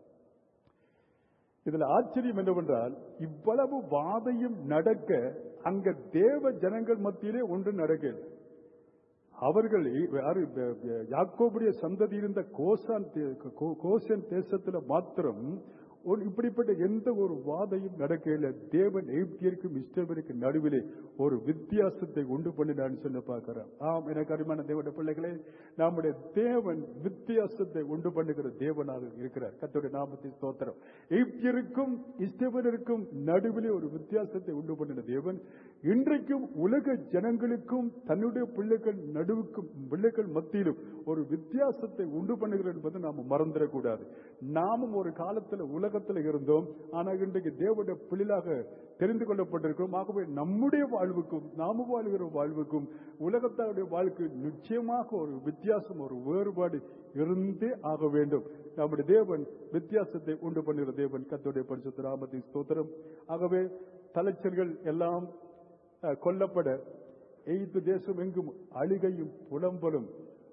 இதுல ஆச்சரியம் என்னவென்றால் இவ்வளவு வாதையும் நடக்க அங்க தேவ ஜனங்கள் மத்தியிலே ஒன்று நடக்கல அவர்கள் யாரு, ப- ப- யாக்கோபுடைய சந்ததி இருந்த கோசான் தே- கோ- கோசேன் தேசத்துல மாத்திரம் ஒரு இப்படிப்பட்ட எந்த ஒரு வாதையும் நடக்கையில தேவன் எகிப்தியருக்கும் இஸ்ரவேலுக்கும் நடுவிலே ஒரு வித்தியாசத்தை உண்டு பண்ணினான்னு சொல்லி பார்க்கிறோம் ஆம் எனக்கு அருமையான தேவனுடைய பிள்ளைகளே நம்முடைய தேவன் வித்தியாசத்தை உண்டு பண்ணுகிற தேவனாக இருக்கிறார் கர்த்தருடைய நாமத்தை ஸ்தோத்திரம் எகிப்தியருக்கும் இஸ்ரவேலருக்கும் நடுவிலே ஒரு வித்தியாசத்தை உண்டு பண்ணின தேவன் இன்றைக்கும் உலக ஜனங்களுக்கும் தன்னுடைய பிள்ளைகள் நடுவுக்கும் பிள்ளைகள் மத்தியிலும் ஒரு வித்தியாசத்தை உண்டு பண்ணுகிறார் என்பதை நாம் மறந்துடக்கூடாது நாமும் ஒரு காலத்துல உலகத்துல இருந்தோம் ஆனா இன்றைக்கு தேவனுடைய பிள்ளைகளாக தெரிந்து கொள்ளப்பட்டிருக்கிறோம் ஆகவே நம்முடைய வாழ்வுக்கும் நாம வாழ்கிற வாழ்வுக்கும் உலகத்தாருடைய வாழ்க்கை நிச்சயமாக ஒரு வித்தியாசம் ஒரு வேறுபாடு இருந்தே ஆக வேண்டும் நம்முடைய தேவன் வித்தியாசத்தை உண்டு பண்ணுகிற தேவன் கத்தோடைய பரிசுத்த ராமத்தின் ஸ்தோத்திரம் ஆகவே தலைச்சர்கள் எல்லாம் அஹ், கொல்லப்பட எய்து தேசம் எங்கும் அழுகையும் புலம்பலும்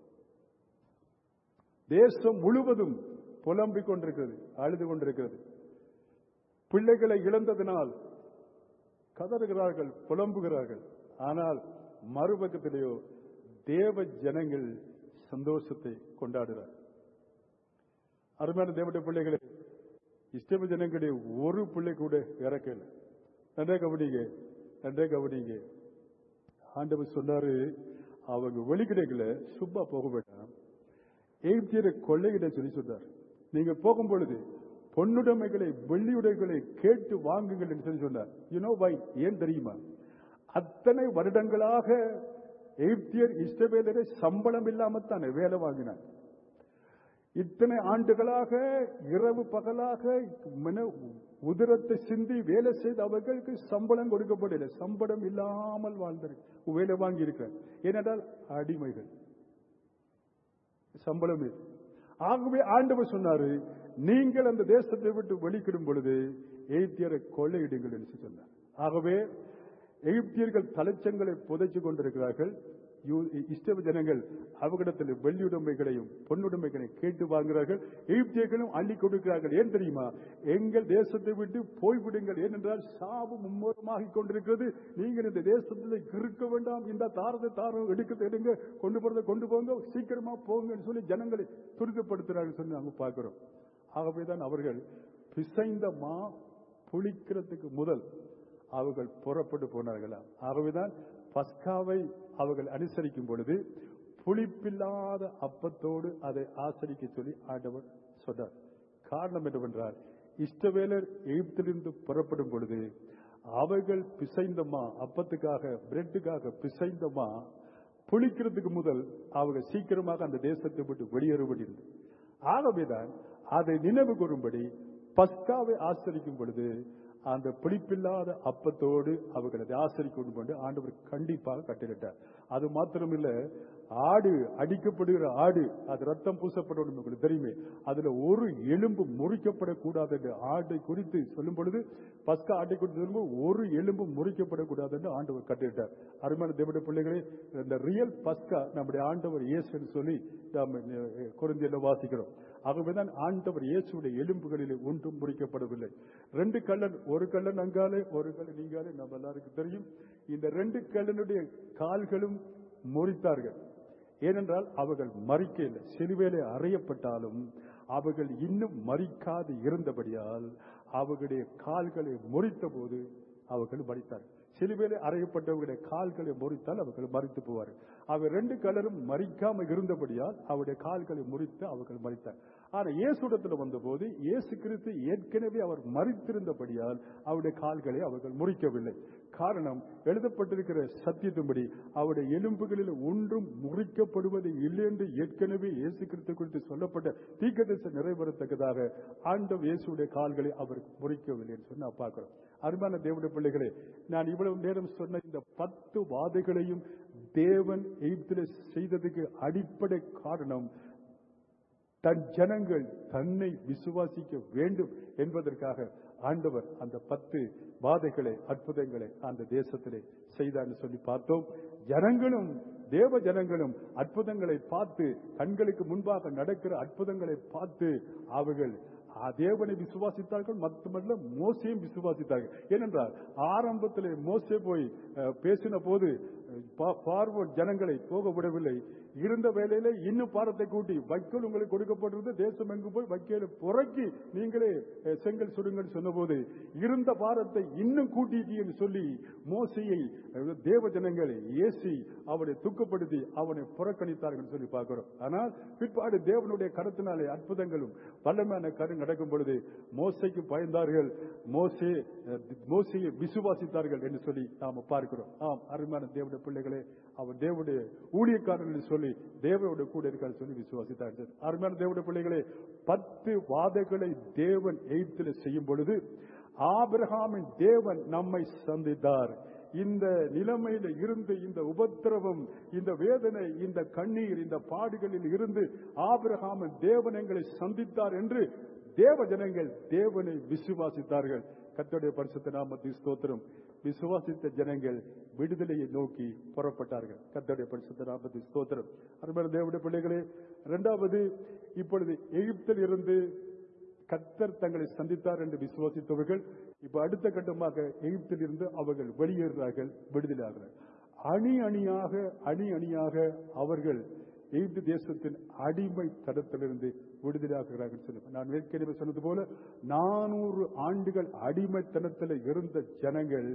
தேசம் முழுவதும் புலம்பிக் கொண்டிருக்கிறது அழுது கொண்டிருக்கிறது பிள்ளைகளை இழந்ததினால் கதறுகிறார்கள் புலம்புகிறார்கள் ஆனால் மறுபக்கத்திலேயோ தேவ ஜனங்கள் சந்தோஷத்தை கொண்டாடுகிறார் அருமையான தேவனுடைய பிள்ளைகளே இஷ்டம ஜனங்களுடைய ஒரு பிள்ளை கூட இறக்கல நன்றே கவனிங்க நன்றே கவனிங்க ஆண்டவர் சொன்னாரு அவங்க வெளிக்கிடைகளை சும்மா போக வேண்டாம் எகிப்தியரை கொள்ளையிட சொல்லி சொன்னார் நீங்க போகும் பொழுது பொன்னுடைமைகளை வெள்ளியுடைகளை கேட்டு வாங்குங்கள் என்று சொல்லி சொன்னார் யூனோ வை ஏன் தெரியுமா அத்தனை வருடங்களாக எகிப்தியர் இஸ்ரவேலரை சம்பளம் இல்லாமத்தானே வேலை வாங்கினார் இத்தனை ஆண்டுகளாக இரவு பகலாக மன- உதிரத்தை சிந்தி வேலை செய்த அவர்களுக்கு சம்பளம் கொடுக்கப்படவில்லை சம்பளம் இல்லாமல் வாழ்ந்தார் வேலை வாங்கி இருக்கிறார் ஏனென்றால் அடிமைகள் சம்பளம் இல்லை. ஆகவே ஆண்டவர் சொன்னாரு நீங்கள் அந்த தேசத்தை விட்டு வெளிக்கிடும் பொழுது எகிப்தியரை கொள்ளையிடுங்கள் என்று சொன்னார் ஆகவே எகிப்தியர்கள் தலைச்சங்களை புதைச்சு கொண்டிருக்கிறார்கள் யூ- இஸ்ரவேல் ஜனங்கள் அவர்களிடத்தில் வெள்ளியுடைமைகளையும் பொன்னுடைமைகளையும் கேட்டு வாங்குகிறார்கள் எகிப்தியர்களும் அள்ளி கொடுக்கிறார்கள் ஏன் தெரியுமா எங்கள் தேசத்தை விட்டு போய்விடுங்கள் ஏனென்றால் சாவு மும்மூரமாகிக் கொண்டிருக்கிறது நீங்கள் இந்த தேசத்தில் இருக்க வேண்டாம் இந்த தாரத்தை தாரம் எடுக்க எடுங்க கொண்டு போறதை கொண்டு போங்க சீக்கிரமா போங்கன்னு சொல்லி ஜனங்களை துரிதப்படுத்துறாங்க சொல்லி நாங்க பார்க்கிறோம் ஆகவேதான் அவர்கள் பிசைந்த மா புளிக்கிறதுக்கு முதல் அவர்கள் புறப்பட்டு போனார்களாம் ஆகவேதான் பஸ்காவை அவர்கள் அனுசரிக்கும் பொழுது புளிப்பில்லாத அப்பத்தோடு அதை ஆசரிக்க சொல்லி ஆண்டவர் சொன்னார் காரணம் என்னவென்றால் இஷ்டவேலர் எகிப்திலிருந்து புறப்படும் பொழுது அவர்கள் பிசைந்தமா அப்பத்துக்காக பிரெட்டுக்காக பிசைந்தமா புளிக்கிறதுக்கு முதல் அவர்கள் சீக்கிரமாக அந்த தேசத்தை விட்டு வெளியேறுபடியிருந்தது ஆகவேதான் அதை நினைவு கூறும்படி பஸ்காவை ஆசரிக்கும் பொழுது அந்த பிடிப்பில்லாத அப்பத்தோடு அவர்கள் அதை ஆசரிக்கணும் கொண்டு ஆண்டவர் கண்டிப்பாக கட்டளிட்டார் அது மாத்திரமில்ல ஆடு அடிக்கப்படுகிற ஆடு அது ரத்தம் பூசப்படணும் உங்களுக்கு தெரியுமே அதுல ஒரு எலும்பு முறிக்கப்படக்கூடாது என்று ஆட்டை குறித்து சொல்லும் பொழுது பஸ்கா ஆட்டை குறித்து சொல்லும்போது ஒரு எலும்பு முறிக்கப்படக்கூடாது என்று ஆண்டவர் கட்டிட்டார் அருமையான தேவனுடைய பிள்ளைகளே இந்த ரியல் பஸ்கா நம்முடைய ஆண்டவர் இயேசுன்னு சொல்லி நாம் குருந்தியில வாசிக்கிறோம் ஆகவேதான் ஆண்டவர் இயேசுடைய எலும்புகளிலே ஒன்றும் முறிக்கப்படவில்லை ரெண்டு கள்ளன் ஒரு கள்ளன் அங்காலே ஒரு கள்ளன் இங்காலே நம்ம எல்லாருக்கும் தெரியும் இந்த ரெண்டு கள்ளனுடைய கால்களும் முறித்தார்கள் ஏனென்றால் அவர்கள் மறிக்கல சிலுவையிலே அறையப்பட்டாலும் அவர்கள் இன்னும் மறிக்காது இருந்தபடியால் அவர்களுடைய கால்களை முறித்த போது அவர்கள் மறித்தார்கள் சிலுவையிலே அறையப்பட்டவர்களுடைய கால்களை முறித்தால் அவர்கள் மறித்து போவார்கள் அவர் ரெண்டு கலரும் மறிக்காம இருந்தபடியால் அவருடைய கால்களை முறித்து அவர்கள் மறித்தார் ஆனா இயேசுடத்தில் வந்தபோது இயேசு கிறிஸ்து ஏற்கனவே அவர் மறித்திருந்தபடியால் அவருடைய கால்களை அவர்கள் முறிக்கவில்லை காரணம் எழுதப்பட்டிருக்கிற சத்தியத்தின்படி அவருடைய எலும்புகளில் ஒன்றும் முறிக்கப்படுவது இல்லை என்று ஏற்கனவே இயேசு கிறிஸ்து குறித்து சொல்லப்பட்ட தீக்கதரிச நிறைவேறத்தக்கதாக ஆண்டவர் இயேசுடைய கால்களை அவர் முறிக்கவில்லை என்று சொல்லி நான் பார்க்கிறோம் அருமையான தேவனுடைய பிள்ளைகளே நான் இவ்வளவு நேரம் சொன்ன இந்த பத்து வாதைகளையும் தேவன் எகிப்திலே செய்ததுக்கு அடிப்படை காரணம் தன் ஜனங்கள் தன்னை விசுவாசிக்க வேண்டும் என்பதற்காக ஆண்டவர் அந்த பத்து வாதைகளை அற்புதங்களை அந்த தேசத்திலே செய்தார்னு சொல்லி பார்த்தோம் ஜனங்களும் தேவ ஜனங்களும் அற்புதங்களை பார்த்து கண்களுக்கு முன்பாக நடக்கிற அற்புதங்களை பார்த்து அவர்கள் ஆ, தேவனை விசுவாசித்தார்கள் மட்டுமல்ல மோசையும் விசுவாசித்தார்கள் ஏனென்றால் ஆரம்பத்திலே மோசே போய் அஹ், பேசின போது பார்வர்ட் ஜனங்களை போக விடவில்லை இருந்த வேலையில இன்னும் பாரத்தை கூட்டி வைக்கோல் உங்களுக்கு கொடுக்கப்பட்டிருந்து தேசம் எங்கு போய் வைக்கோலை புறக்கி நீங்களே அஹ், செங்கல் சுடுங்கள் சொன்னபோது இருந்த பாரத்தை இன்னும் கூட்டிட்டு என்று சொல்லி மோசையை அஹ், தேவ ஜனங்களை ஏசி அவனை துக்கப்படுத்தி அவனை புறக்கணித்தார்கள் சொல்லி பார்க்கிறோம் ஆனால் பிற்பாடு தேவனுடைய கருத்தினாலே அற்புதங்களும் வல்லமையான கரு நடக்கும் பொழுது மோசைக்கு பயந்தார்கள் மோசே அஹ், மோசையை விசுவாசித்தார்கள் என்று சொல்லி நாம பார்க்கிறோம் ஆம் அருமையான தேவனுடைய பிள்ளைகளே அவர் தேவனுடைய ஊழியக்காரன் என்று சொல்லி தேவனோட கூட இருக்கார் சொல்லி விசுவாசித்தார்கள் அருமையான தேவனுடைய பிள்ளைகளே பத்து வாதைகளை தேவன் எய்த்தில் செய்யும் பொழுது ஆபிரகாமின் தேவன் நம்மை சந்தித்தார் இந்த நிலைமையில இருந்து இந்த உபத்திரவம் இந்த வேதனை இந்த கண்ணீர் இந்த பாடுகளில் இருந்து ஆபிரகாமின் தேவன் எங்களை சந்தித்தார் என்று தேவ ஜனங்கள் தேவனை விசுவாசித்தார்கள் கர்த்தருடைய பரிசுத்த நாமத்தை ஸ்தோத்திரம் விசுவாசித்த ஜனங்கள் விடுதலையை நோக்கி புறப்பட்டார்கள் கர்த்தருடைய பரிசுத்த நாமத்தை ஸ்தோத்திரம் அருமையான தேவனுடைய பிள்ளைகளே இரண்டாவது இப்பொழுது எகிப்தில் இருந்து கர்த்தர் தங்களை சந்தித்தார் என்று விசுவாசித்தவர்கள் இப்ப அடுத்த கட்டமாக எகிப்தில் இருந்து அவர்கள் வெளியேறுகிறார்கள் விடுதலையாகிறார்கள் அணி அணியாக அணி அணியாக அவர்கள் எகிப்து தேசத்தின் அடிமை தடத்திலிருந்து விடுதலையாகிறார்கள் சொல்லி நான் ஏற்கனவே சொன்னது போல நானூறு ஆண்டுகள் அடிமைத்தனத்தில் இருந்த ஜனங்கள்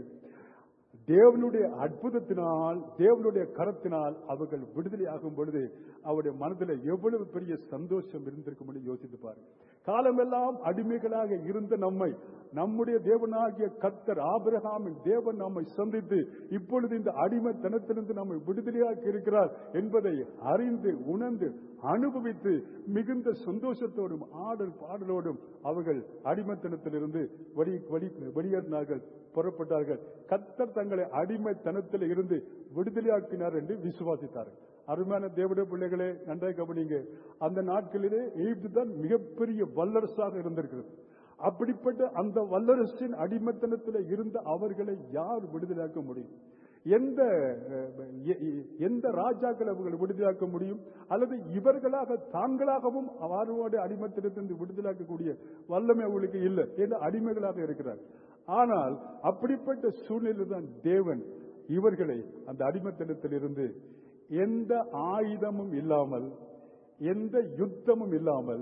தேவனுடைய அற்புதத்தினால் தேவனுடைய கரத்தினால் அவர்கள் விடுதலையாகும் பொழுது அவருடைய மனதில் எவ்வளவு பெரிய சந்தோஷம் இருந்திருக்கும் என்று யோசித்து பாருங்க காலமெல்லாம் அடிமைகளாக இருந்த நம்மை நம்முடைய தேவனாகிய கர்த்தர் ஆபிரகாமின் தேவன் நம்மை சந்தித்து இப்பொழுது இந்த அடிமைத்தனத்திலிருந்து நம்மை விடுதலையாக்கி இருக்கிறார் என்பதை அறிந்து உணர்ந்து அனுபவித்து மிகுந்த சந்தோஷத்தோடும் ஆடல் பாடலோடும் அவர்கள் அடிமைத்தனத்திலிருந்து வெளி வெளி வெளியேறினார்கள் புறப்பட்டார்கள் கத்தர் தங்களை அடிமைத்தனத்தில் இருந்து விடுதலையாக்கினார் என்று விசுவாசித்தார்கள் அருமையான தேவடைய பிள்ளைகளே நன்றாக கவனிங்க அந்த நாட்களிலே எகிப்து தான் மிகப்பெரிய வல்லரசாக இருந்திருக்கிறது அப்படிப்பட்ட அந்த வல்லரசின் அடிமைத்தனத்தில் இருந்த அவர்களை யார் விடுதலையாக்க முடியும் எந்த அஹ், எ- எ- எந்த ராஜாக்கள் அவர்கள் விடுதலாக்க முடியும் அல்லது இவர்களாக தாங்களாகவும் அவரோட அடிமத்திலிருந்து விடுதலாக்கக்கூடிய வல்லமை அவர்களுக்கு இல்லை என்று அடிமைகளாக இருக்கிறார் ஆனால் அப்படிப்பட்ட சூழ்நிலை தான் தேவன் இவர்களை அந்த அடிமத்தனத்திலிருந்து எந்த ஆயுதமும் இல்லாமல் எந்த யுத்தமும் இல்லாமல்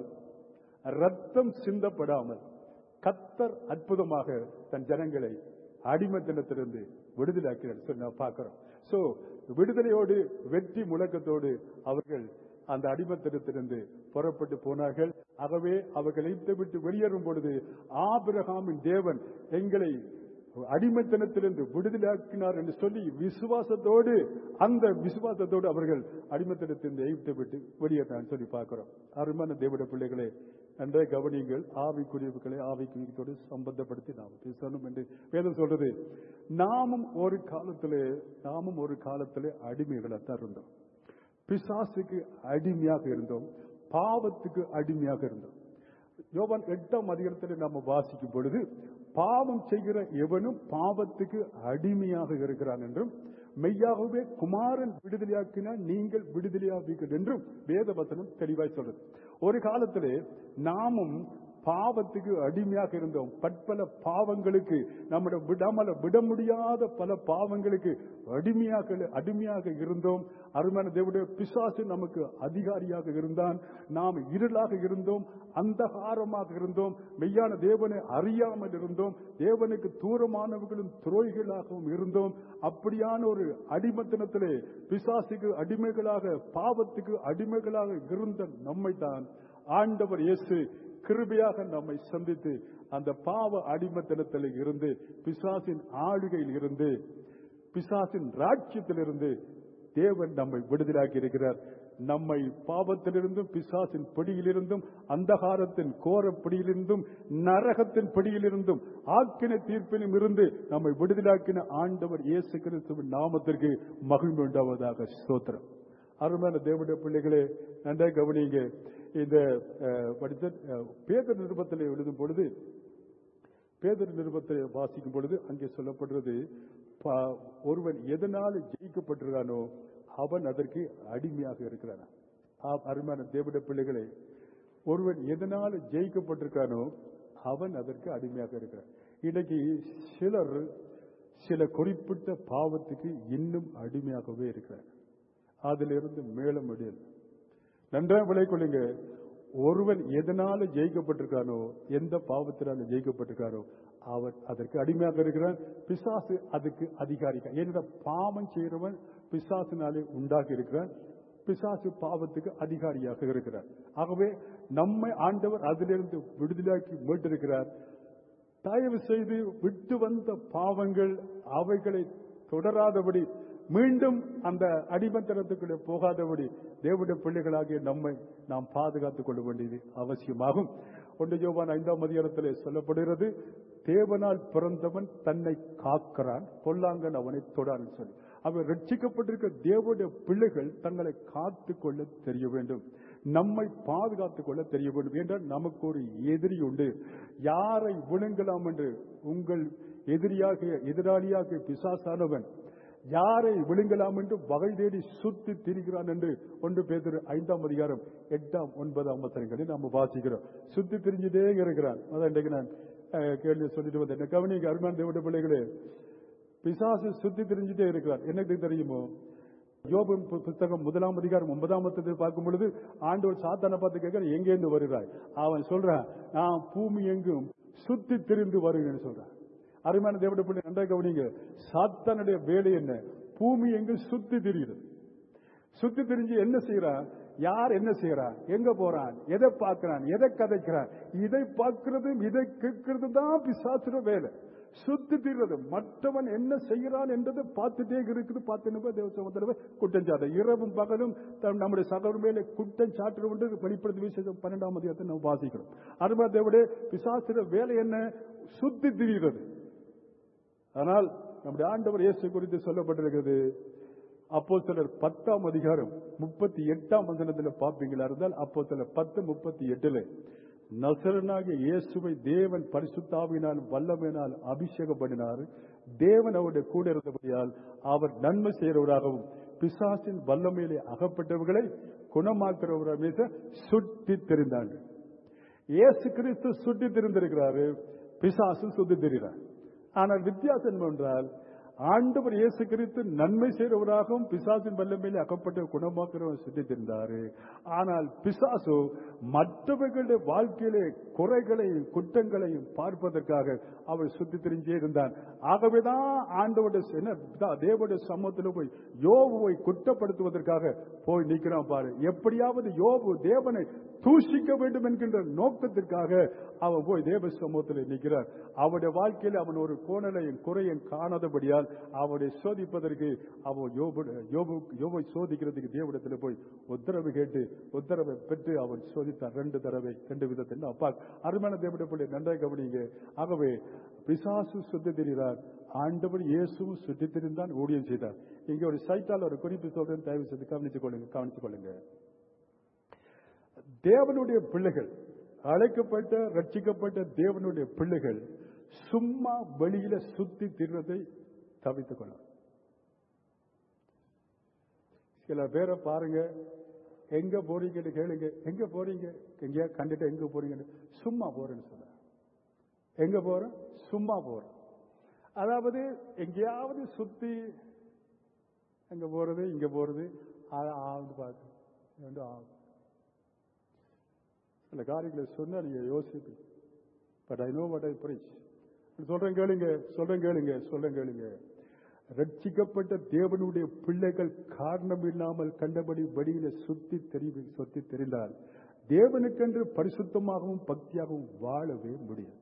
ரத்தம் சிந்தப்படாமல் கத்தர் அற்புதமாக தன் ஜனங்களை அடிமத்தனத்திலிருந்து விடுதலாக்கிறார் சொல்லி நான் பார்க்கிறோம் சோ விடுதலையோடு வெற்றி முழக்கத்தோடு அவர்கள் அந்த அடிமத்தனத்திலிருந்து புறப்பட்டு போனார்கள் ஆகவே அவர்கள் இதை விட்டு வெளியேறும் பொழுது ஆபிரகாமின் தேவன் எங்களை அடிமைத்தனத்திலிருந்து விடுதலாக்கினார் என்று சொல்லி விசுவாசத்தோடு அந்த விசுவாசத்தோடு அவர்கள் அடிமைத்தனத்திலிருந்து எகிப்தை விட்டு வெளியேறினார் சொல்லி பார்க்கிறோம் அருமையான தேவட பிள்ளைகளே நன்றாக கவனியுங்கள் ஆவிக்குரியவுகளை ஆவிக்குரியத்தோடு சம்பந்தப்படுத்தி நாம் பேசணும் என்று வேதம் சொல்றது நாமும் ஒரு காலத்திலே நாமும் ஒரு காலத்திலே அடிமைகளாத்தான் இருந்தோம் பிசாசுக்கு அடிமையாக இருந்தோம் பாவத்துக்கு அடிமையாக இருந்தோம் யோவான் எட்டாம் அதிகாரத்தில் நம்ம வாசிக்கும் பொழுது பாவம் செய்கிற எவனும் பாவத்துக்கு அடிமையாக இருக்கிறான் என்றும் மெய்யாகவே குமாரன் விடுதலையாக்கினால் நீங்கள் விடுதலையாவீர்கள் என்றும் வேத வசனம் தெளிவாய் சொல்றது ஒரு காலத்திலே நாமும் பாவத்துக்கு அடிமையாக இருந்தோம் பற்பல பாவங்களுக்கு நம்முடைய விடாமல விட முடியாத பல பாவங்களுக்கு அடிமையாக அடிமையாக இருந்தோம் அருமையான தேவனுடைய பிசாசு நமக்கு அதிகாரியாக இருந்தான் நாம் இருளாக இருந்தோம் அந்தகாரமாக இருந்தோம் மெய்யான தேவனை அறியாமல் இருந்தோம் தேவனுக்கு தூரமானவர்களும் துரோகிகளாகவும் இருந்தோம் அப்படியான ஒரு அடிமத்தனத்திலே பிசாசுக்கு அடிமைகளாக பாவத்துக்கு அடிமைகளாக இருந்த நம்மை தான் ஆண்டவர் இயேசு கிருபையாக நம்மை சந்தித்து அந்த பாவ அடிமத்தனத்தில் இருந்து பிசாசின் ஆளுகையில் இருந்து பிசாசின் ராட்சியத்திலிருந்து தேவன் நம்மை விடுதலாக்கி இருக்கிறார் நம்மை பாவத்திலிருந்தும் பிசாசின் பிடியிலிருந்தும் அந்தகாரத்தின் கோர பிடியிலிருந்தும் நரகத்தின் பிடியிலிருந்தும் ஆக்கின தீர்ப்பிலும் இருந்து நம்மை விடுதலாக்கின ஆண்டவர் இயேசு கிறிஸ்துவின் நாமத்திற்கு மகிழ்வு உண்டாவதாக ஸ்தோத்திரம் அருமையான தேவனுடைய பிள்ளைகளே நன்றாக கவனிங்க இந்த அஹ், படித்த அஹ், பேதர் நிருபத்தில் எழுதும் பொழுது பேதர் நிருபத்தை வாசிக்கும் பொழுது அங்கே சொல்லப்படுறது பா- ஒருவன் எதனால் ஜெயிக்கப்பட்டிருக்கானோ அவன் அதற்கு அடிமையாக இருக்கிறான் ஆம், அருமையான தேவனுடைய பிள்ளைகளே ஒருவன் எதனால் ஜெயிக்கப்பட்டிருக்கானோ அவன் அதற்கு அடிமையாக இருக்கிறான் இன்னைக்கு சிலர் சில குறிப்பிட்ட பாவத்துக்கு இன்னும் அடிமையாகவே இருக்கிறார் அதிலிருந்து மேலும் முடியல நன்றாக விளை கொள்ளுங்க ஒருவன் எதனால ஜெயிக்கப்பட்டிருக்கானோ எந்த பாவத்தினால ஜெயிக்கப்பட்டிருக்கானோ அவன் அதற்கு அடிமையாக இருக்கிறான் பிசாசு அதுக்கு அதிகாரிக்க ஏன்னா பாவம் செய்கிறவன் பிசாசினாலே உண்டாகி இருக்கிறான் பிசாசு பாவத்துக்கு அதிகாரியாக இருக்கிறார் ஆகவே நம்மை ஆண்டவர் அதிலிருந்து விடுதலாக்கி மீட்டிருக்கிறார் தயவு செய்து விட்டு வந்த பாவங்கள் அவைகளை தொடராதபடி மீண்டும் அந்த அடிமத்தனத்துக்குள்ளே போகாதபடி தேவனுடைய பிள்ளைகளாகிய நம்மை நாம் பாதுகாத்துக் கொள்ள வேண்டியது அவசியமாகும் ஒன்று யோவான் ஐந்தாம் அதிகாரத்திலே சொல்லப்படுகிறது தேவனால் பிறந்தவன் தன்னை காக்கிறான் பொல்லாங்கன் அவனை தொடான்னு சொல்லி அவன் ரட்சிக்கப்பட்டிருக்க தேவனுடைய பிள்ளைகள் தங்களை காத்துக் கொள்ள தெரிய வேண்டும் நம்மை பாதுகாத்துக் கொள்ள தெரிய வேண்டும் என்றால் நமக்கு ஒரு எதிரி உண்டு யாரை விழுங்கலாம் என்று உங்கள் எதிரியாக எதிராளியாக பிசாசானவன் யாரை விழுங்கலாம் என்று வகை தேடி சுத்தி திரிகிறான் என்று ஒன்று பேதர் ஐந்தாம் அதிகாரம் எட்டாம் ஒன்பதாம் வசனங்களில் நாம் வாசிக்கிறோம் சுத்தி திரிஞ்சுட்டே இருக்கிறான் அதான் இன்றைக்கு நான் அஹ், கேள்வி சொல்லிட்டு வந்தேன் என்ன கவனிங்க அருமான தேவட பிள்ளைகளே பிசாசு சுத்தி திரிஞ்சுட்டே இருக்கிறான் எனக்கு தெரியுமோ யோபு பு- புத்தகம் முதலாம் அதிகாரம் ஒன்பதாம் வசனத்தில் பார்க்கும் பொழுது ஆண்டவர் சாத்தானை பார்த்து கேட்கிற எங்கேருந்து வருகிறாய் அவன் சொல்றான் நான் பூமி எங்கும் சுத்தி திரிந்து வருகிறேன்னு சொல்றான் அருமையான தேவட பிள்ளை நன்றாக கவனிங்க சாத்தானுடைய வேலை என்ன பூமி எங்கும் சுத்தி திரியுது சுத்தி திரிஞ்சு என்ன செய்யறான் யார் என்ன செய்யறான் எங்க போறான் எதை பார்க்கிறான் எதை கதைக்கிறான் இதை பார்க்கிறதும் இதை கேட்கறதும் தான் பிசாசுற வேலை சுத்தி தீர்றது மற்றவன் என்ன செய்கிறான் என்றதை பார்த்துட்டே இருக்குது பார்த்து தேவசமத்தில் குற்றம் சாட்ட இரவும் பகலும் தம் நம்முடைய சகோதர மேலே குற்றம் சாட்டு என்று வெளிப்படுத்தி விசேஷம் பன்னெண்டாம் அதிகாரத்தை நம்ம வாசிக்கிறோம் அருமா தேவடைய பிசாசுற வேலை என்ன சுத்தி திரிகிறது ஆனால் நம்முடைய ஆண்டவர் இயேசு குறித்து சொல்லப்பட்டிருக்கிறது அப்போ சிலர் பத்தாம் அதிகாரம் முப்பத்தி எட்டாம் வசனத்தில் பார்ப்பீங்களா இருந்தால் அப்போ சிலர் பத்து முப்பத்தி எட்டுல நசரனாகிய இயேசுவை தேவன் பரிசுத்தாவினால் வல்லமையினால் அபிஷேகம் பண்ணினார் தேவன் அவருடைய கூட இருந்தபடியால் அவர் நன்மை செய்கிறவராகவும் பிசாசின் வல்லமையிலே அகப்பட்டவர்களை குணமாக்குறவராக மீது சுட்டி தெரிந்தார்கள் இயேசு கிறிஸ்து சுட்டி தெரிந்திருக்கிறாரு பிசாசு சுத்தி தெரிகிறார் ஆனால் வித்தியாசம் என்னவென்றால் ஆண்டவர் இயேசு கிறிஸ்து நன்மை செய்கிறவராகவும் பிசாசின் வல்லமையிலே அகப்பட்ட குணமாக்குறவர் சுட்டி தெரிந்தாரு ஆனால் பிசாசு மற்றவர்களுடைய வாழ்க்கையிலே குறைகளையும் குற்றங்களையும் பார்ப்பதற்காக அவர் சுத்தி தெரிஞ்சே இருந்தான் ஆகவேதான் ஆண்டவருடைய என்ன தான் தேவனுடைய சமூகத்தில் போய் யோபுவை குற்றப்படுத்துவதற்காக போய் நிற்கிறான் பாரு எப்படியாவது யோபு தேவனை தூஷிக்க வேண்டும் என்கின்ற நோக்கத்திற்காக அவன் போய் தேவ சமூகத்தில் நிற்கிறார் அவருடைய வாழ்க்கையில் அவன் ஒரு கோணலையும் குறையும் காணாதபடியால் அவனை சோதிப்பதற்கு அவன் யோபு யோபு யோபை சோதிக்கிறதுக்கு தேவனிடத்தில் போய் உத்தரவு கேட்டு உத்தரவை பெற்று அவன் சோதித்தான் ரெண்டு தடவை ரெண்டு விதத்தில் அப்பா அருமையான தேவனுடைய பிள்ளை நன்றாக கவனிங்க ஆகவே பிசாசு சுத்தி தெரிகிறார் ஆண்டவர் இயேசுவும் சுத்தி தெரிந்தான் ஊழியம் செய்தார் இங்க ஒரு சைட்டால் ஒரு குறிப்பு சொல்றேன் தயவு செய்து கவனித்துக் கொள்ளுங்க கவனித்துக் கொள்ளுங்க தேவனுடைய பிள்ளைகள் அழைக்கப்பட்ட ரட்சிக்கப்பட்ட தேவனுடைய பிள்ளைகள் சும்மா வெளியில சுத்தி திரிறதை தவித்துக் கொள்ளும் சில பேரை பாருங்க எங்க போறீங்கன்னு கேளுங்க எங்க போறீங்க எங்கேயா கண்டுட்டு எங்க போறீங்கன்னு சும்மா போறேன்னு சொல்ல எங்க போறோம் சும்மா போறோம் அதாவது எங்கேயாவது சுத்தி அங்க போறது இங்க போறது ஆ- ஆகுது பார்த்து ரெண்டும் ஆகும் சில காரியங்களை சொன்னா நீங்க யோசிப்பீங்க but I know what I preach சொல்றேன் கேளுங்க சொல்றேன் கேளுங்க சொல்றேன் கேளுங்க ரட்சிக்கப்பட்ட தேவனுடைய பிள்ளைகள் காரணம் இல்லாமல் கண்டபடி வழியில சுத்தி தெரிவி சுத்தி தெரிந்தால் தேவனுக்கென்று பரிசுத்தமாகவும் பக்தியாகவும் வாழவே முடியும்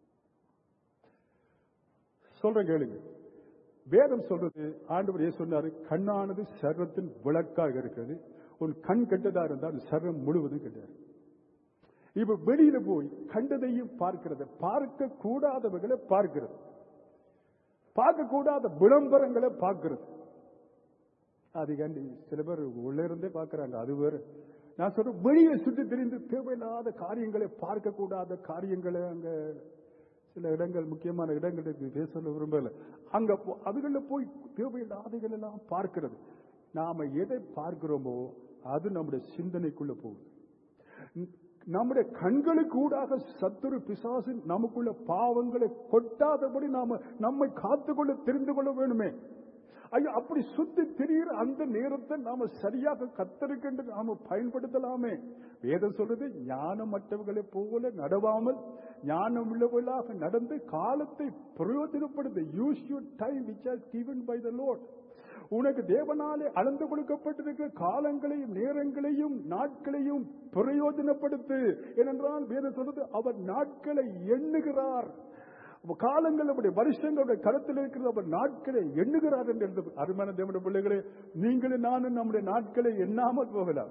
சொல்றேன் கேளுங்க வேதம் சொல்றது ஆண்டவர் ஏன் சொன்னாரு கண்ணானது சர்வத்தின் விளக்காக இருக்கிறது உன் கண் கெட்டதா இருந்தால் சர்வம் முழுவதும் கெட்டது இப்ப வெளியில போய் கண்டதையும் பார்க்கிறது பார்க்க கூடாதவர்களை பார்க்கிறது பார்க்க கூடாத விளம்பரங்களை பார்க்கிறது அது கண்டி சில பேர் உள்ள இருந்தே பார்க்கறாங்க அது வேற நான் சொல்றேன் வெளியே சுற்றி தெரிந்து தேவையில்லாத காரியங்களை பார்க்க கூடாத காரியங்களை அங்க சில இடங்கள் முக்கியமான இடங்களுக்கு பேச சொல்ல விரும்பல அங்க போ- அதுகள்ல போய் தேவையில்லாதகள் எல்லாம் பார்க்கிறது நாம எதை பார்க்கிறோமோ அது நம்முடைய சிந்தனைக்குள்ள போகுது நம்முடைய கண்களுக்கு ஊடாக சத்துரு பிசாசு நமக்குள்ள பாவங்களை கொட்டாதபடி நாம நம்மை காத்துக்கொள்ள தெரிந்து கொள்ள வேணுமே ஐயோ அப்படி சுத்தி திரிகிற அந்த நேரத்தை நாம சரியாக கத்தருக்கென்று நாம பயன்படுத்தலாமே வேதம் சொல்றது ஞானமற்றவர்களை போல நடவாமல் ஞானம் உள்ளவர்களாக நடந்து காலத்தை பிரயோஜனப்படுத்த use you time which are given by the lord உனக்கு தேவனாலே அளந்து கொடுக்கப்பட்டிருக்கிற காலங்களையும் நேரங்களையும் நாட்களையும் பிரயோஜனப்படுத்து ஏனென்றால் வேதம் சொல்றது அவர் நாட்களை எண்ணுகிறார் காலங்கள் நம்முடைய வருஷங்களுடைய கருத்தில் இருக்கிறது அவர் நாட்களை எண்ணுகிறார் என்று எழுது அருமையான தேவனுடைய பிள்ளைகளே நீங்களும் நானும் நம்முடைய நாட்களை எண்ணாமல் போகலாம்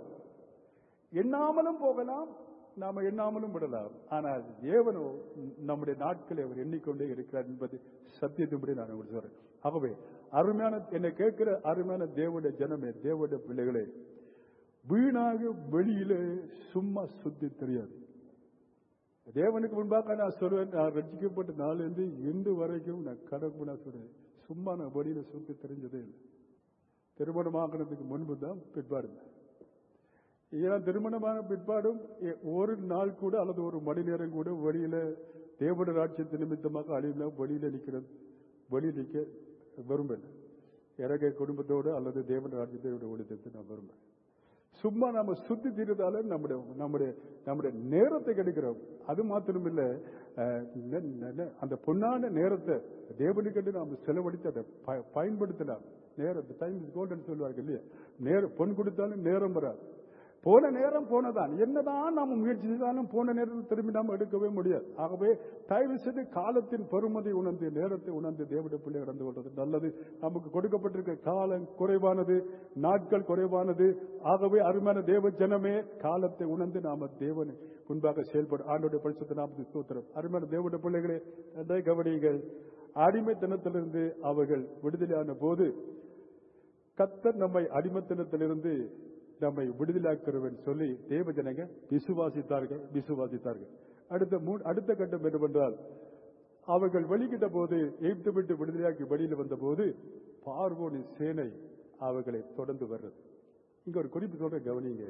எண்ணாமலும் போகலாம் நாம எண்ணாமலும் விடலாம் ஆனால் தேவனோ நம்முடைய நாட்களை அவர் எண்ணிக்கொண்டே இருக்கிறார் என்பது சத்தியத்தின்படி நான் உங்களுக்கு சொல்றேன் ஆகவே அருமையான என்னை கேட்கிற அருமையான தேவனுடைய ஜனமே தேவனுடைய பிள்ளைகளே வீணாக வெளியிலே சும்மா சுத்தி தெரியாது தேவனுக்கு முன்பாக நான் சொல்வேன் நான் ரட்சிக்கப்பட்ட நாளிலிருந்து இன்று வரைக்கும் நான் கடவுள் நான் சொல்றேன் சும்மா நான் வெளியில சுத்தி தெரிஞ்சதே இல்லை திருமணமாகிறதுக்கு முன்பு தான் பிற்பாடு ஏன்னா திருமணமான பிற்பாடும் எ- ஒரு நாள் கூட அல்லது ஒரு மணி நேரம் கூட வெளியில தேவட ராட்சியத்து நிமித்தமாக அழிவுல வெளியில நிக்கிறது வெளியில் நிக்க விரும்பல இறக குடும்பத்தோடு அல்லது தேவட ராட்சியத்தோட ஒளித்தத்தை நான் விரும்புறேன் சும்மா நம்ம சுத்தி தீர்றதால நம்முடைய நம்முடைய நம்முடைய நேரத்தை கிடைக்கிறோம் அது மாத்திரம் இல்ல அஹ், ந- ந- ந- அந்த பொன்னான நேரத்தை தேவனுக்கென்று நாம் செலவழித்து அதை ப- பயன்படுத்தலாம் நேரத்தை டைம் இஸ் கோல்டன் சொல்லுவார்கள் இல்லையா நேரம் பொன் கொடுத்தாலும் நேரம் வராது போன நேரம் போனதான் என்னதான் நாம முயற்சி செய்தாலும் போன நேரத்தில் திரும்பி நாம் எடுக்கவே முடியாது ஆகவே தயவு செய்து காலத்தின் பெருமதி உணர்ந்து நேரத்தை உணர்ந்து தேவடைய பிள்ளை நடந்து கொள்வது நல்லது நமக்கு கொடுக்கப்பட்டிருக்க காலம் குறைவானது நாட்கள் குறைவானது ஆகவே அருமையான தேவ ஜனமே காலத்தை உணர்ந்து நாம தேவனை முன்பாக செயல்படும் ஆண்டோடைய பரிசுத்த நாமத்தை ஸ்தோத்திரம் அருமையான தேவனுடைய பிள்ளைகளே நன்றாய் கவனியுங்கள் அடிமைத்தனத்திலிருந்து அவர்கள் விடுதலையான போது கத்தர் நம்மை அடிமத்தனத்திலிருந்து நம்மை விடுதலாக்கிறவன் சொல்லி தேவ ஜனங்க விசுவாசித்தார்கள் விசுவாசித்தார்கள் அடுத்த மூ அடுத்த கட்டம் என்னவென்றால் அவர்கள் வெளிக்கிட்ட போது எய்த்து விட்டு விடுதலையாக்கி வெளியில் வந்த போது பார்வோனின் சேனை அவர்களை தொடர்ந்து வர்றது இங்க ஒரு குறிப்பு சொல்ற கவனிங்க